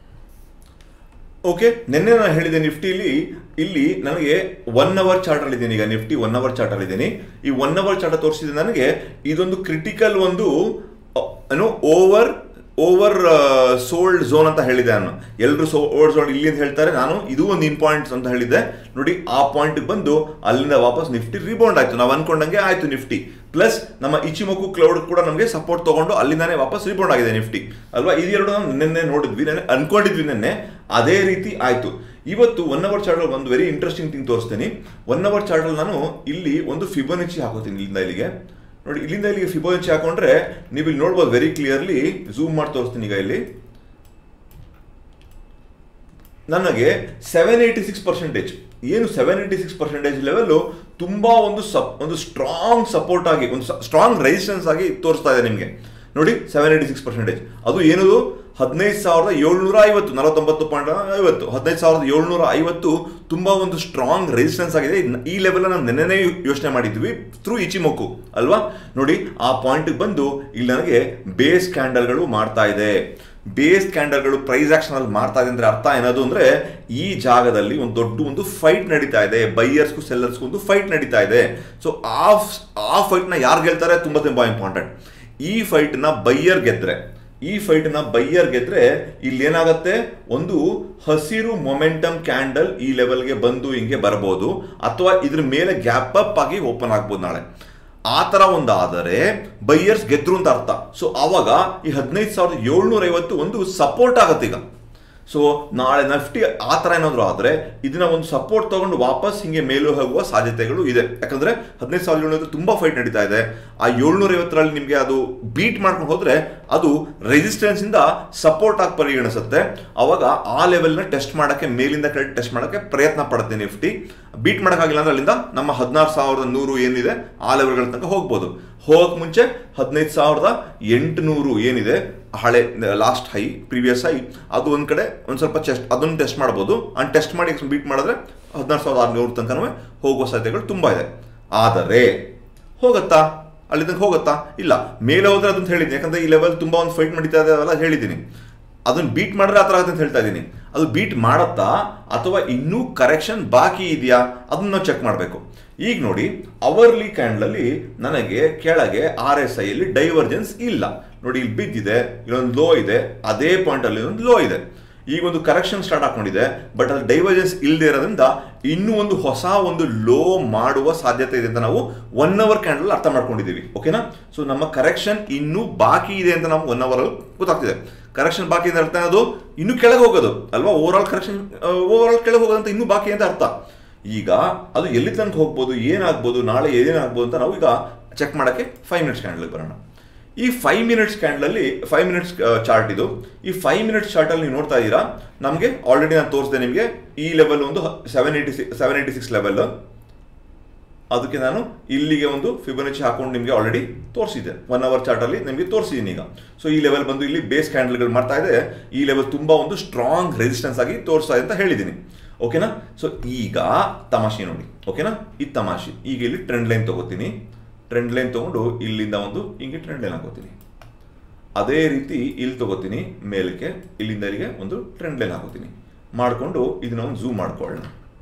ಓಕೆ ನಿನ್ನೆ ನಾನು ಹೇಳಿದೆ ನಿಫ್ಟಿಲಿ ಇಲ್ಲಿ ನನಗೆ ಒನ್ ಅವರ್ ಚಾರ್ಟ್ ಅಲ್ಲಿ ಇದ್ದೀನಿ ಈಗ ನಿಫ್ಟಿ ಒನ್ ಅವರ್ ಚಾರ್ಟ್ ಅಲ್ಲಿ ಇದ್ದೀನಿ ಈ ಒನ್ ಅವರ್ ಚಾರ್ಟ್ ತೋರಿಸಿದೆ ನನಗೆ ಇದೊಂದು ಕ್ರಿಟಿಕಲ್ ಒಂದು ಅ, ಏನು ಓವರ್ ಓವರ್ ಸೋಲ್ಡ್ ಝೋನ್ ಅಂತ ಹೇಳಿದೆ ನಾನು ಎಲ್ಲರೂ ಸೋ ಓವರ್ ಸೋಲ್ಡ್ ಇಲ್ಲಿ ಅಂತ ಹೇಳ್ತಾರೆ ನಾನು ಇದು ಒಂದು ಇಂಪಾಯಿಂಟ್ಸ್ ಅಂತ ಹೇಳಿದ್ದೆ ನೋಡಿ ಆ ಪಾಯಿಂಟ್ ಬಂದು ಅಲ್ಲಿಂದ ವಾಪಸ್ ನಿಫ್ಟಿ ರಿಬೌಂಡ್ ಆಯ್ತು ನಾವು ಅನ್ಕೊಂಡಂಗೆ ಆಯ್ತು ನಿಫ್ಟಿ ಪ್ಲಸ್ ನಮ್ಮ ಇಚಿಮೊಕು ಕ್ಲೌಡ್ ಕೂಡ ನಮಗೆ ಸಪೋರ್ಟ್ ತಗೊಂಡು ಅಲ್ಲಿಂದಾನೆ ವಾಪಸ್ ರಿಬೌಂಡ್ ಆಗಿದೆ ನಿಫ್ಟಿ ಅಲ್ವಾ ಇದೆರಡು ನಾವು ನಿನ್ನೆ ನೋಡಿದ್ವಿ ನೆನ್ನೆ ಅನ್ಕೊಂಡಿದ್ವಿ ನಿನ್ನೆ ಅದೇ ರೀತಿ ಆಯ್ತು ಇವತ್ತು ಒನ್ ಅವರ್ ಚಾರ್ಟಲ್ ಒಂದು ವೆರಿ ಇಂಟ್ರೆಸ್ಟಿಂಗ್ ಥಿಂಗ್ ತೋರಿಸ್ತೀನಿ ಒನ್ ಅವರ್ ಚಾರ್ಟಲ್ ನಾನು ಇಲ್ಲಿ ಒಂದು ಫಿಬೋನಿಚಿ ಹಾಕೋತೀನಿ ಇಲ್ಲಿಂದ ಇಲ್ಲಿಗೆ ನೋಡಿ ಇಲ್ಲಿಂದ ಇಲ್ಲಿಗೆ ಫಿಬೋನಿಚಿ ಹಾಕೊಂಡ್ರೆ ನೀವು ಇಲ್ಲಿ ನೋಡ್ಬೋದು ವೆರಿ ಕ್ಲಿಯರ್ಲಿ ಝೂಮ್ ಮಾಡಿ ತೋರಿಸ್ತೀನಿ ಈಗ ಇಲ್ಲಿ ನನಗೆ ಸೆವೆನ್ ಏಯ್ಟಿ ಸಿಕ್ಸ್ ಪರ್ಸೆಂಟೇಜ್ ಏನು seven eighty six percentage level ತುಂಬಾ ಒಂದು ಸಪ್ ಒಂದು ಸ್ಟ್ರಾಂಗ್ ಸಪೋರ್ಟ್ ಆಗಿ ಒಂದು ಸ್ಟ್ರಾಂಗ್ ರೆಸಿಸ್ಟೆನ್ಸ್ ಆಗಿ ತೋರಿಸ್ತಾ ಇದೆ ನಿಮಗೆ ನೋಡಿ ಸೆವೆನ್ ಏಯ್ಟಿ ಸಿಕ್ಸ್ ಪರ್ಸೆಂಟೇಜ್ ಅದು ಏನದು ಹದಿನೈದು ಸಾವಿರದ ಏಳ್ನೂರ ಐವತ್ತು ನಲವತ್ತೊಂಬತ್ತು ಪಾಯಿಂಟ್ ಐವತ್ತು ಹದಿನೈದು ಸಾವಿರದ ಏಳ್ನೂರ ಐವತ್ತು ತುಂಬ ಒಂದು ಸ್ಟ್ರಾಂಗ್ ರೆಸಿಸ್ಟೆನ್ಸ್ ಆಗಿದೆ ಇದ್ನ- ಈ ಲೆವೆಲ್ ನಾವು ನೆನ್ನೆನೇ ಯೋಚನೆ ಮಾಡಿದ್ವಿ ಥ್ರೂ ಇಚಿಮೊಕ್ಕು ಅಲ್ವಾ ನೋಡಿ ಆ ಪಾಯಿಂಟ್ಗೆ ಬಂದು ಇಲ್ಲಿ ನನಗೆ ಬೇಸ್ ಕ್ಯಾಂಡಲ್ಗಳು ಮಾಡ್ತಾ ಇದೆ ಬೇಸ್ ಕ್ಯಾಂಡಲ್ಗಳು ಪ್ರೈಸ್ ಆಕ್ಷನ್ ಅಲ್ಲಿ ಮಾಡ್ತಾ ಇದೆ ಅಂದ್ರೆ ಅರ್ಥ ಏನದು ಅಂದ್ರೆ ಈ ಜಾಗದಲ್ಲಿ ಒಂದು ದೊಡ್ಡ ಒಂದು ಫೈಟ್ ನಡೀತಾ ಇದೆ ಬೈಯರ್ಸ್ಗೂ ಸೆಲ್ಲರ್ಸ್ಗೂ ಒಂದು ಫೈಟ್ ನಡೀತಾ ಇದೆ ಸೊ ಆ ಆ ಫೈಟ್ನ ಯಾರು ಗೆಲ್ತಾರೆ ತುಂಬಾ ತುಂಬಾ ಇಂಪಾರ್ಟೆಂಟ್ ಈ ಫೈಟ್ನ ಬೈಯರ್ ಗೆದ್ರೆ ಈ ಫೈಟ್ನ ಬೈಯರ್ ಗೆದ್ರೆ ಇಲ್ಲಿ ಏನಾಗುತ್ತೆ ಒಂದು ಹಸಿರು ಮೊಮೆಂಟಮ್ ಕ್ಯಾಂಡಲ್ ಈ ಲೆವೆಲ್ಗೆ ಬಂದು ಹಿಂಗೆ ಬರಬಹುದು ಅಥವಾ ಇದ್ರ ಮೇಲೆ ಗ್ಯಾಪ್ ಅಪ್ ಆಗಿ ಓಪನ್ ಆಗ್ಬೋದು ನಾಳೆ ಆ ಥರ ಒಂದು ಆದರೆ ಬೈಯರ್ಸ್ ಗೆದ್ರು ಅಂತ ಅರ್ಥ ಸೊ ಆವಾಗ ಈ ಹದಿನೈದು ಸಾವಿರದ ಏಳ್ನೂರ ಐವತ್ತು ಒಂದು ಸಪೋರ್ಟ್ ಆಗುತ್ತೆ ಈಗ ಸೊ ನಾಳೆ ನಿಫ್ಟಿ ಆ ಥರ ಏನಾದರೂ ಆದರೆ ಇದನ್ನ ಒಂದು ಸಪೋರ್ಟ್ ತಗೊಂಡು ವಾಪಸ್ ಹಿಂಗೆ ಮೇಲೂ ಹೋಗುವ ಸಾಧ್ಯತೆಗಳು ಇದೆ ಯಾಕಂದ್ರೆ ಹದಿನೈದು ಸಾವಿರದ ಏಳ್ನೂರ ತುಂಬ ಫೈಟ್ ನಡೀತಾ ಇದೆ ಆ ಏಳ್ನೂರ ಐವತ್ತರಲ್ಲಿ ನಿಮಗೆ ಅದು ಬೀಟ್ ಮಾಡ್ಕೊಂಡು ಹೋದ್ರೆ ಅದು ರೆಸಿಸ್ಟೆನ್ಸ್ ಇಂದ ಸಪೋರ್ಟ್ ಆಗಿ ಪರಿಗಣಿಸುತ್ತೆ ಅವಾಗ ಆ ಲೆವೆಲ್ನ ಟೆಸ್ಟ್ ಮಾಡೋಕ್ಕೆ ಮೇಲಿಂದ ಕೆಳಗೆ ಟೆಸ್ಟ್ ಮಾಡೋಕ್ಕೆ ಪ್ರಯತ್ನ ಪಡುತ್ತೆ ನಿಫ್ಟಿ ಬೀಟ್ ಮಾಡೋಕ್ಕಾಗಿಲ್ಲ ಅಂದ್ರೆ ಅಲ್ಲಿಂದ ನಮ್ಮ ಹದಿನಾರು ಸಾವಿರದ ನೂರು ಏನಿದೆ ಆ ಲೆವೆಲ್ಗಳ ತನಕ ಹೋಗ್ಬೋದು ಹೋಗಕ್ ಮುಂಚೆ ಹದಿನೈದು ಸಾವಿರದ ಎಂಟುನೂರು ಏನಿದೆ ಹಳೆ ಲಾಸ್ಟ್ ಹೈ ಪ್ರೀವಿಯಸ್ ಹೈ ಅದು ಒಂದ್ ಕಡೆ ಒಂದ್ ಸ್ವಲ್ಪ ಚೆಸ್ಟ್ ಅದನ್ನು ಟೆಸ್ಟ್ ಮಾಡ್ಬೋದು ಅಂಡ್ ಟೆಸ್ಟ್ ಮಾಡಿ ಬೀಟ್ ಮಾಡಿದ್ರೆ ಹದಿನಾರು ಸಾವಿರದ ಆರುನೂರು ತನಕ ಹೋಗುವ ಸಾಧ್ಯತೆಗಳು ತುಂಬಾ ಇದೆ ಆದರೆ ಹೋಗತ್ತಾ ಅಲ್ಲಿ ತನಕ ಹೋಗುತ್ತಾ ಇಲ್ಲ ಮೇಲೆ ಹೋದ್ರೆ ಅದಂತ ಹೇಳಿದ್ದೀನಿ ಯಾಕಂದ್ರೆ ಈ ಲೆವೆಲ್ ತುಂಬಾ ಒಂದು ಫೈಟ್ ನಡೀತಾ ಇದೆ ಅವೆಲ್ಲ ಹೇಳಿದ್ದೀನಿ ಅದನ್ನ ಬೀಟ್ ಮಾಡಿದ್ರೆ ಆ ಥರ ಆಗುತ್ತೆ ಅಂತ ಹೇಳ್ತಾ ಇದ್ದೀನಿ ಅದು ಬೀಟ್ ಮಾಡತ್ತಾ ಅಥವಾ ಇನ್ನೂ ಕರೆಕ್ಷನ್ ಬಾಕಿ ಇದೆಯಾ ಅದನ್ನ ನಾವು ಚೆಕ್ ಮಾಡಬೇಕು ಈಗ ನೋಡಿ ಅವರ್ಲಿ ಕ್ಯಾಂಡಲಲ್ಲಿ ನನಗೆ ಕೆಳಗೆ ಆರ್ ಎಸ್ ಐಯಲ್ಲಿ ಡೈವರ್ಜೆನ್ಸ್ ಇಲ್ಲ ನೋಡಿ ಇಲ್ಲಿ ಬಿದ್ದಿದೆ ಇಲ್ಲೊಂದು ಲೋ ಇದೆ ಅದೇ ಪಾಯಿಂಟ್ ಅಲ್ಲಿ ಒಂದು ಲೋ ಇದೆ ಈಗ ಒಂದು ಕರೆಕ್ಷನ್ ಸ್ಟಾರ್ಟ್ ಹಾಕೊಂಡಿದೆ ಬಟ್ ಅದು ಡೈವರ್ಜೆನ್ಸ್ ಇಲ್ಲದೆ ಇರೋದ್ರಿಂದ ಇನ್ನೂ ಒಂದು ಹೊಸ ಒಂದು ಲೋ ಮಾಡುವ ಸಾಧ್ಯತೆ ಇದೆ ಅಂತ ನಾವು ಒನ್ ಅವರ್ ಕ್ಯಾಂಡಲ್ ಅರ್ಥ ಮಾಡ್ಕೊಂಡಿದ್ದೀವಿ ಓಕೆನಾ ಸೊ ನಮ್ಮ ಕರೆಕ್ಷನ್ ಇನ್ನೂ ಬಾಕಿ ಇದೆ ಅಂತ ನಾವು ಒನ್ ಅವರ್ ಅಲ್ಲಿ ಗೊತ್ತಾಗ್ತಿದೆ ಕರೆಕ್ಷನ್ ಬಾಕಿ ಇದೆ ಅರ್ಥ ಅದು ಇನ್ನೂ ಕೆಳಗೆ ಹೋಗೋದು ಅಲ್ವಾ overall correction overall ಕೆಳಗೆ ಹೋಗೋದಂತ ಇನ್ನೂ ಬಾಕಿ ಅಂತ ಅರ್ಥ ಈಗ ಅದು ಎಲ್ಲಿ ತನಕ ಹೋಗ್ಬೋದು ಏನಾಗ್ಬೋದು ನಾಳೆ ಏನೇನಾಗ್ಬೋದು ಅಂತ ನಾವು ಈಗ ಚೆಕ್ ಮಾಡೋಕ್ಕೆ ಫೈವ್ ಮಿನಿಟ್ಸ್ ಕ್ಯಾಂಡಲ್ಗೆ ಬರೋಣ ಈ ಫೈವ್ ಮಿನಿಟ್ಸ್ ಕ್ಯಾಂಡಲಲ್ಲಿ ಫೈವ್ ಮಿನಿಟ್ಸ್ ಚಾರ್ಟ್ ಇದು ಈ ಫೈವ್ ಮಿನಿಟ್ಸ್ ಚಾರ್ಟಲ್ಲಿ ನೀವು ನೋಡ್ತಾ ಇದ್ದೀರಾ ನಮಗೆ ಆಲ್ರೆಡಿ ನಾನು ತೋರಿಸಿದೆ ನಿಮಗೆ ಈ ಲೆವೆಲ್ ಒಂದು seven eighty six seven eighty six level ಅದಕ್ಕೆ ನಾನು ಇಲ್ಲಿಗೆ ಒಂದು ಫಿಬೊನಚಿ ಹಾಕೊಂಡು ನಿಮಗೆ ಆಲ್ರೆಡಿ ತೋರಿಸಿದೆ ಒನ್ ಅವರ್ ಚಾರ್ಟಲ್ಲಿ ನಿಮಗೆ ತೋರಿಸಿದ್ದೀನಿ ಈಗ ಸೊ ಈ ಲೆವೆಲ್ ಬಂದು ಇಲ್ಲಿ ಬೇಸ್ ಕ್ಯಾಂಡಲ್ಗಳು ಮಾಡ್ತಾ ಇದೆ ಈ ಲೆವೆಲ್ ತುಂಬ ಒಂದು ಸ್ಟ್ರಾಂಗ್ ರೆಸಿಸ್ಟೆನ್ಸ್ ಆಗಿ ತೋರಿಸ್ತಾ ಇದೆ ಅಂತ ಹೇಳಿದ್ದೀನಿ ಓಕೆನಾ ಸೊ ಈಗ ತಮಾಷೆ ನೋಡಿ ಓಕೆನಾ ಈ ತಮಾಷೆ ಈಗ ಇಲ್ಲಿ ಟ್ರೆಂಡ್ ಲೈನ್ ತಗೋತೀನಿ ಟ್ರೆಂಡ್ ಲೈನ್ ತಗೊಂಡು ಇಲ್ಲಿಂದ ಒಂದು ಹಿಂಗೆ ಟ್ರೆಂಡ್ ಲೈನ್ ಹಾಕೋತೀನಿ ಅದೇ ರೀತಿ ಇಲ್ಲಿ ತಗೋತೀನಿ ಮೇಲಕ್ಕೆ ಇಲ್ಲಿಂದ ಇಲ್ಲಿಗೆ ಒಂದು ಟ್ರೆಂಡ್ ಲೈನ್ ಹಾಕೋತೀನಿ ಮಾಡಿಕೊಂಡು ಇದನ್ನ ಒಂದು ಝೂಮ್ ಮಾಡ್ಕೊಳ್ಳೋಣ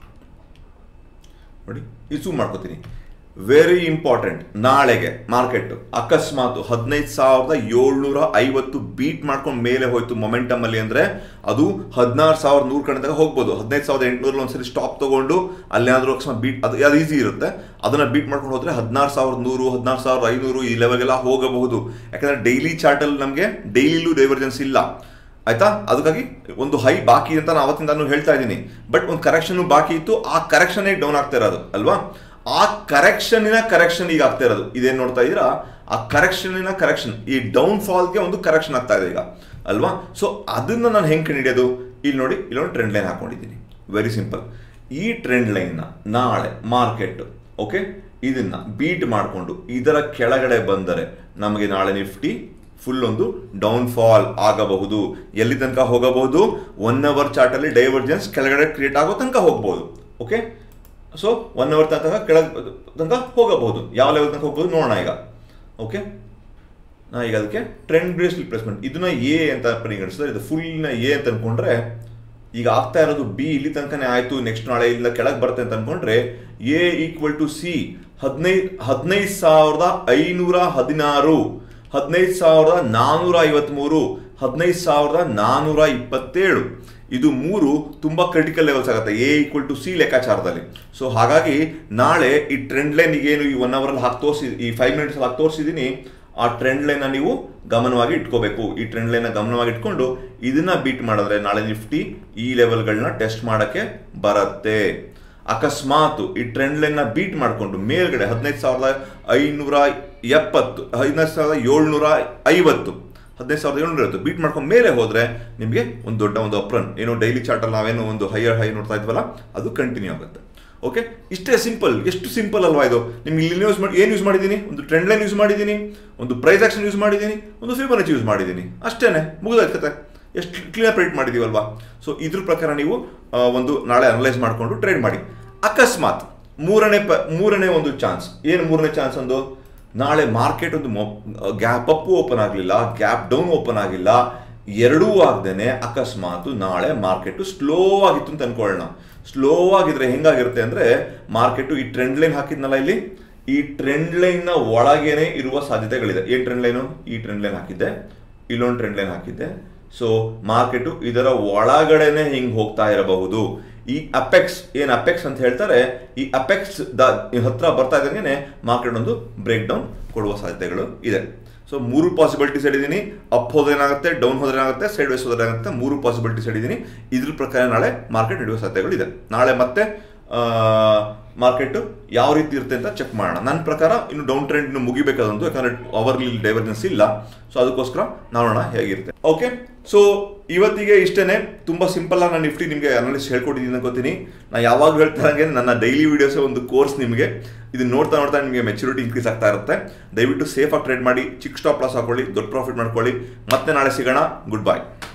ನೋಡಿ ಈ ಝೂಮ್ ಮಾಡ್ಕೋತೀನಿ ವೆರಿ ಇಂಪಾರ್ಟೆಂಟ್ ನಾಳೆಗೆ ಮಾರ್ಕೆಟ್ ಅಕಸ್ಮಾತ್ ಹದಿನೈದು ಸಾವಿರದ ಏಳ್ನೂರ ಐವತ್ತು ಬೀಟ್ ಮಾಡ್ಕೊಂಡು ಮೇಲೆ ಹೋಯ್ತು ಮೊಮೆಂಟಮ್ ಅಲ್ಲಿ ಅಂದ್ರೆ ಅದು ಹದಿನಾರು ಸಾವಿರದ ನೂರು ಕಡೆ ತನಕ ಹೋಗ್ಬೋದು ಹದಿನೈದು ಸಾವಿರದ ಎಂಟುನೂರಲ್ಲಿ ಒಂದ್ಸರಿ ಸ್ಟಾಪ್ ತಗೊಂಡು ಅಲ್ಲೇನಾದ್ರೂ ಅಕಸ್ಮಾತ್ ಬೀಟ್ ಅದು ಅದು ಈಸಿ ಇರುತ್ತೆ ಅದನ್ನ ಬೀಟ್ ಮಾಡ್ಕೊಂಡು ಹೋದ್ರೆ ಹದಿನಾರು ಸಾವಿರದ ನೂರು ಹದಿನಾರು ಸಾವಿರದ ಐನೂರು ಈ ಲೆವೆಲ್ಗೆಲ್ಲ ಹೋಗಬಹುದು ಯಾಕಂದ್ರೆ ಡೈಲಿ ಚಾರ್ಟಲ್ಲಿ ನಮಗೆ ಡೈಲಿಲೂ ಡೈವರ್ಜೆನ್ಸ್ ಇಲ್ಲ ಆಯ್ತಾ ಅದಕ್ಕಾಗಿ ಒಂದು ಹೈ ಬಾಕಿ ಅಂತ ನಾನು ಅವತ್ತಿಂದ ನಾನು ಹೇಳ್ತಾ ಇದ್ದೀನಿ ಬಟ್ ಒಂದು ಕರೆಕ್ಷನ್ ಬಾಕಿ ಇತ್ತು ಆ ಕರೆಕ್ಷನ್ ಡೌನ್ ಆಗ್ತಾ ಇರೋದು ಅಲ್ವಾ ಆ ಕರೆಕ್ಷನ್ನಿನ ಕರೆಕ್ಷನ್ ಈಗ ಆಗ್ತಾ ಇರೋದು ಇದೇನ್ ನೋಡ್ತಾ ಇದ್ದೀರಾ ಆ ಕರೆಕ್ಷನ್ನಿನ ಕರೆಕ್ಷನ್ ಈ ಡೌನ್ ಫಾಲ್ಗೆ ಒಂದು ಕರೆಕ್ಷನ್ ಆಗ್ತಾ ಇದೆ ಈಗ ಅಲ್ವಾ ಸೊ ಅದನ್ನ ನಾನು ಹೆಂಗೆ ಕಂಡಿಡಿಯೋದು ಇಲ್ಲಿ ನೋಡಿ ಇಲ್ಲೊಂದು ಟ್ರೆಂಡ್ ಲೈನ್ ಹಾಕೊಂಡಿದ್ದೀನಿ ವೆರಿ ಸಿಂಪಲ್ ಈ ಟ್ರೆಂಡ್ ಲೈನ್ನ ನಾಳೆ ಮಾರ್ಕೆಟ್ ಓಕೆ ಇದನ್ನ ಬೀಟ್ ಮಾಡಿಕೊಂಡು ಇದರ ಕೆಳಗಡೆ ಬಂದರೆ ನಮಗೆ ನಾಳೆ ನಿಫ್ಟಿ ಫುಲ್ ಒಂದು ಡೌನ್ ಫಾಲ್ ಆಗಬಹುದು ಎಲ್ಲಿ ತನಕ ಹೋಗಬಹುದು ಒನ್ ಅವರ್ ಚಾರ್ಟ್ ಅಲ್ಲಿ ಡೈವರ್ಜೆನ್ಸ್ ಕೆಳಗಡೆ ಕ್ರಿಯೇಟ್ ಆಗೋ ತನಕ ಹೋಗ್ಬೋದು ಓಕೆ ಸೊ ಒನ್ ಅವರ್ ತನಕ ಕೆಳಗೆ ತನಕ ಹೋಗಬಹುದು ಯಾವ ಲೆವೆಲ್ ತನಕ ಹೋಗ್ಬೋದು ನೋಡೋಣ ಈಗ ಓಕೆ ನಾ ಈಗ ಅದಕ್ಕೆ ಟ್ರೆಂಡ್ ಬೇಸ್ಡ್ ರಿಪ್ಲೇಸ್ಮೆಂಟ್ ಇದನ್ನ ಎ ಅಂತ ಪರಿಗಣಿಸಿದ್ರೆ ಇದು ಫುಲ್ನ ಎ ಅಂತ ಅನ್ಕೊಂಡ್ರೆ ಈಗ ಆಗ್ತಾ ಇರೋದು ಬಿ ಇಲ್ಲಿ ತನಕನೇ ಆಯ್ತು ನೆಕ್ಸ್ಟ್ ನಾಳೆ ಇಲ್ಲ ಕೆಳಗೆ ಬರುತ್ತೆ ಅಂತ ಅನ್ಕೊಂಡ್ರೆ ಎ ಈಕ್ವಲ್ ಟು ಸಿ ಹದಿನೈದು ಹದಿನೈದು ಸಾವಿರದ ಐನೂರ ಹದಿನಾರು ಹದಿನೈದು ಸಾವಿರದ ನಾನ್ನೂರ ಐವತ್ಮೂರು ಹದಿನೈದು ಸಾವಿರದ ನಾನ್ನೂರ ಇಪ್ಪತ್ತೇಳು ಇದು ಮೂರು ತುಂಬ ಕ್ರಿಟಿಕಲ್ ಲೆವೆಲ್ಸ್ ಆಗುತ್ತೆ ಎ ಈಕ್ವಲ್ ಟು ಸಿ ಲೆಕ್ಕಾಚಾರದಲ್ಲಿ ಸೊ ಹಾಗಾಗಿ ನಾಳೆ ಈ ಟ್ರೆಂಡ್ ಲೈನಿಗೆ ಏನು ಈ ಒನ್ ಅವರಲ್ಲಿ ಹಾಕಿ ತೋರಿಸಿ ಈ ಫೈವ್ ಮಿನಿಟ್ಸ್ ಹಾಕಿ ತೋರಿಸಿದ್ದೀನಿ ಆ ಟ್ರೆಂಡ್ ಲೈನ್ನ ನೀವು ಗಮನವಾಗಿ ಇಟ್ಕೋಬೇಕು ಈ ಟ್ರೆಂಡ್ ಲೈನ್ನ ಗಮನವಾಗಿ ಇಟ್ಕೊಂಡು ಇದನ್ನ ಬೀಟ್ ಮಾಡಿದ್ರೆ ನಾಳೆ ನಿಫ್ಟಿ ಈ ಲೆವೆಲ್ಗಳನ್ನ ಟೆಸ್ಟ್ ಮಾಡೋಕ್ಕೆ ಬರುತ್ತೆ ಅಕಸ್ಮಾತ್ ಈ ಟ್ರೆಂಡ್ ಲೈನ್ನ ಬೀಟ್ ಮಾಡಿಕೊಂಡು ಮೇಲ್ಗಡೆ ಹದಿನೈದು ಸಾವಿರದ ಐನೂರ ಎಪ್ಪತ್ತು ಹದಿನೈದು ಸಾವಿರದ ಏಳ್ನೂರ ಐವತ್ತು ಹದಿನೈದು ಸಾವಿರದ ಏಳ್ನೂರ ಐವತ್ತು ಬೀಟ್ ಮಾಡ್ಕೊಂಡು ಮೇಲೆ ಹೋದರೆ ನಿಮಗೆ ಒಂದು ದೊಡ್ಡ ಒಂದು ಅಪ್ರನ್ ಏನು ಡೈಲಿ ಚಾರ್ಟಲ್ಲಿ ನಾವೇನು ಒಂದು ಹೈಯರ್ ಹೈ ನೋಡ್ತಾ ಇದ್ವಲ್ಲ ಅದು ಕಂಟಿನ್ಯೂ ಆಗುತ್ತೆ ಓಕೆ ಇಷ್ಟೇ ಸಿಂಪಲ್ ಎಷ್ಟು ಸಿಂಪಲ್ ಅಲ್ವಾ ಇದು ನಿಮ್ಗೆ ಇಲ್ಲಿ ಯೂಸ್ ಮಾಡಿ ಏನು ಯೂಸ್ ಮಾಡಿದ್ದೀನಿ ಒಂದು ಟ್ರೆಂಡ್ ಲೈನ್ ಯೂಸ್ ಮಾಡಿದ್ದೀನಿ ಒಂದು ಪ್ರೈಸ್ ಆಕ್ಷನ್ ಯೂಸ್ ಮಾಡಿದ್ದೀನಿ ಒಂದು ಫಿಬೊನಚಿ ಯೂಸ್ ಮಾಡಿದ್ದೀನಿ ಅಷ್ಟೇ ಮುಗಿದಾಯ್ತು ಕತೆ ಎಷ್ಟು ಕ್ಲಿಯರ್ ಪ್ರಿಂಟ್ ಮಾಡಿದೀವಲ್ವಾ ಸೊ ಇದ್ರ ಪ್ರಕಾರ ನೀವು ಆ, ಒಂದು ನಾಳೆ ಅನಲೈಸ್ ಮಾಡಿಕೊಂಡು ಟ್ರೇಡ್ ಮಾಡಿ ಅಕಸ್ಮಾತ್ ಮೂರನೇ ಪ ಮೂರನೇ ಒಂದು ಚಾನ್ಸ್ ಏನು ಮೂರನೇ ಚಾನ್ಸ್ ಒಂದು ನಾಳೆ ಮಾರ್ಕೆಟ್ ಒಂದು ಗ್ಯಾಪ್ ಅಪ್ ಓಪನ್ ಆಗಲಿಲ್ಲ ಗ್ಯಾಪ್ ಡೌನ್ ಓಪನ್ ಆಗಿಲ್ಲ ಎರಡೂ ಆಗದೇನೆ ಅಕಸ್ಮಾತ್ ನಾಳೆ ಮಾರ್ಕೆಟ್ ಸ್ಲೋ ಆಗಿತ್ತು ಅಂತ ಅನ್ಕೊಳ್ಳೋಣ ಸ್ಲೋ ಆಗಿದ್ರೆ ಹೆಂಗಾಗಿರುತ್ತೆ ಅಂದ್ರೆ ಮಾರ್ಕೆಟ್ ಈ ಟ್ರೆಂಡ್ ಲೈನ್ ಹಾಕಿದ್ನಲ್ಲ ಇಲ್ಲಿ ಈ ಟ್ರೆಂಡ್ ಲೈನ್ ನ ಒಳಗೇನೆ ಇರುವ ಸಾಧ್ಯತೆಗಳಿದೆ ಏನ್ ಟ್ರೆಂಡ್ ಲೈನು ಈ ಟ್ರೆಂಡ್ ಲೈನ್ ಹಾಕಿದ್ದೆ ಇಲ್ಲೊಂದು ಟ್ರೆಂಡ್ ಲೈನ್ ಹಾಕಿದ್ದೆ ಸೊ ಮಾರ್ಕೆಟು ಇದರ ಒಳಗಡೆನೆ ಹಿಂಗ್ ಹೋಗ್ತಾ ಇರಬಹುದು ಈ ಅಪೆಕ್ಸ್ ಏನ್ ಅಪೆಕ್ಸ್ ಅಂತ ಹೇಳ್ತಾರೆ ಈ ಅಪೆಕ್ಸ್ ದ ಹತ್ರ ಬರ್ತಾ ಇದ್ದಂಗೆ ಮಾರ್ಕೆಟ್ ಒಂದು ಬ್ರೇಕ್ ಡೌನ್ ಕೊಡುವ ಸಾಧ್ಯತೆಗಳು ಇದೆ ಸೊ ಮೂರು ಪಾಸಿಬಿಲಿಟೀಸ್ ಹೇಳಿದ್ದೀನಿ ಅಪ್ ಹೋದ್ರೆ ಏನಾಗುತ್ತೆ ಡೌನ್ ಹೋದ್ರೆ ಏನಾಗುತ್ತೆ ಸೈಡ್ ವೈಸ್ ಹೋದ್ರೆ ಏನಾಗುತ್ತೆ ಮೂರು ಪಾಸಿಬಿಲಿಟೀಸ್ ಹೇಳಿದ್ದೀನಿ ಇದ್ರ ಪ್ರಕಾರ ನಾಳೆ ಮಾರ್ಕೆಟ್ ನಡೆಯುವ ಸಾಧ್ಯತೆಗಳು ಇದೆ ನಾಳೆ ಮತ್ತೆ ಮಾರ್ಕೆಟ್ ಯಾವ ರೀತಿ ಇರುತ್ತೆ ಅಂತ ಚೆಕ್ ಮಾಡೋಣ ನನ್ನ ಪ್ರಕಾರ ಇನ್ನು ಡೌನ್ ಟ್ರೆಂಡ್ ಇನ್ನು ಮುಗಿಬೇಕಾದಂತು ಯಾಕಂದ್ರೆ ಅವರ್ಲಿ ಡೈವರ್ಜೆನ್ಸ್ ಇಲ್ಲ ಸೊ ಅದಕ್ಕೋಸ್ಕರ ನೋಡೋಣ ಹೇಗಿರುತ್ತೆ ಓಕೆ ಸೊ ಇವತ್ತಿಗೆ ಇಷ್ಟೇನೆ ತುಂಬಾ ಸಿಂಪಲ್ ಆಗಿ ನಾನು ನಿಫ್ಟಿ ನಿಮಗೆ ಅನಾಲಿಸ್ ಹೇಳ್ಕೊಟ್ಟಿದ್ದೀನಿ ಅನ್ಕೋತೀನಿ ನಾ ಯಾವಾಗ ಹೇಳ್ತಾರಂಗೆ ನನ್ನ ಡೈಲಿ ವಿಡಿಯೋಸ್ ಒಂದು ಕೋರ್ಸ್ ನಿಮಗೆ ಇದನ್ನ ನೋಡ್ತಾ ನೋಡ್ತಾ ನಿಮಗೆ ಮೆಚುರಿಟಿ ಇನ್ಕ್ರೀಸ್ ಆಗ್ತಾ ಇರುತ್ತೆ ದಯವಿಟ್ಟು ಸೇಫ್ ಆಗಿ ಟ್ರೇಡ್ ಮಾಡಿ ಚಿಕ್ಕ ಸ್ಟಾಪ್ ಲಾಸ್ ಹಾಕೊಳ್ಳಿ ದೊಡ್ಡ ಪ್ರಾಫಿಟ್ ಮಾಡ್ಕೊಳ್ಳಿ ಮತ್ತೆ ನಾಳೆ ಸಿಗೋಣ ಗುಡ್ ಬೈ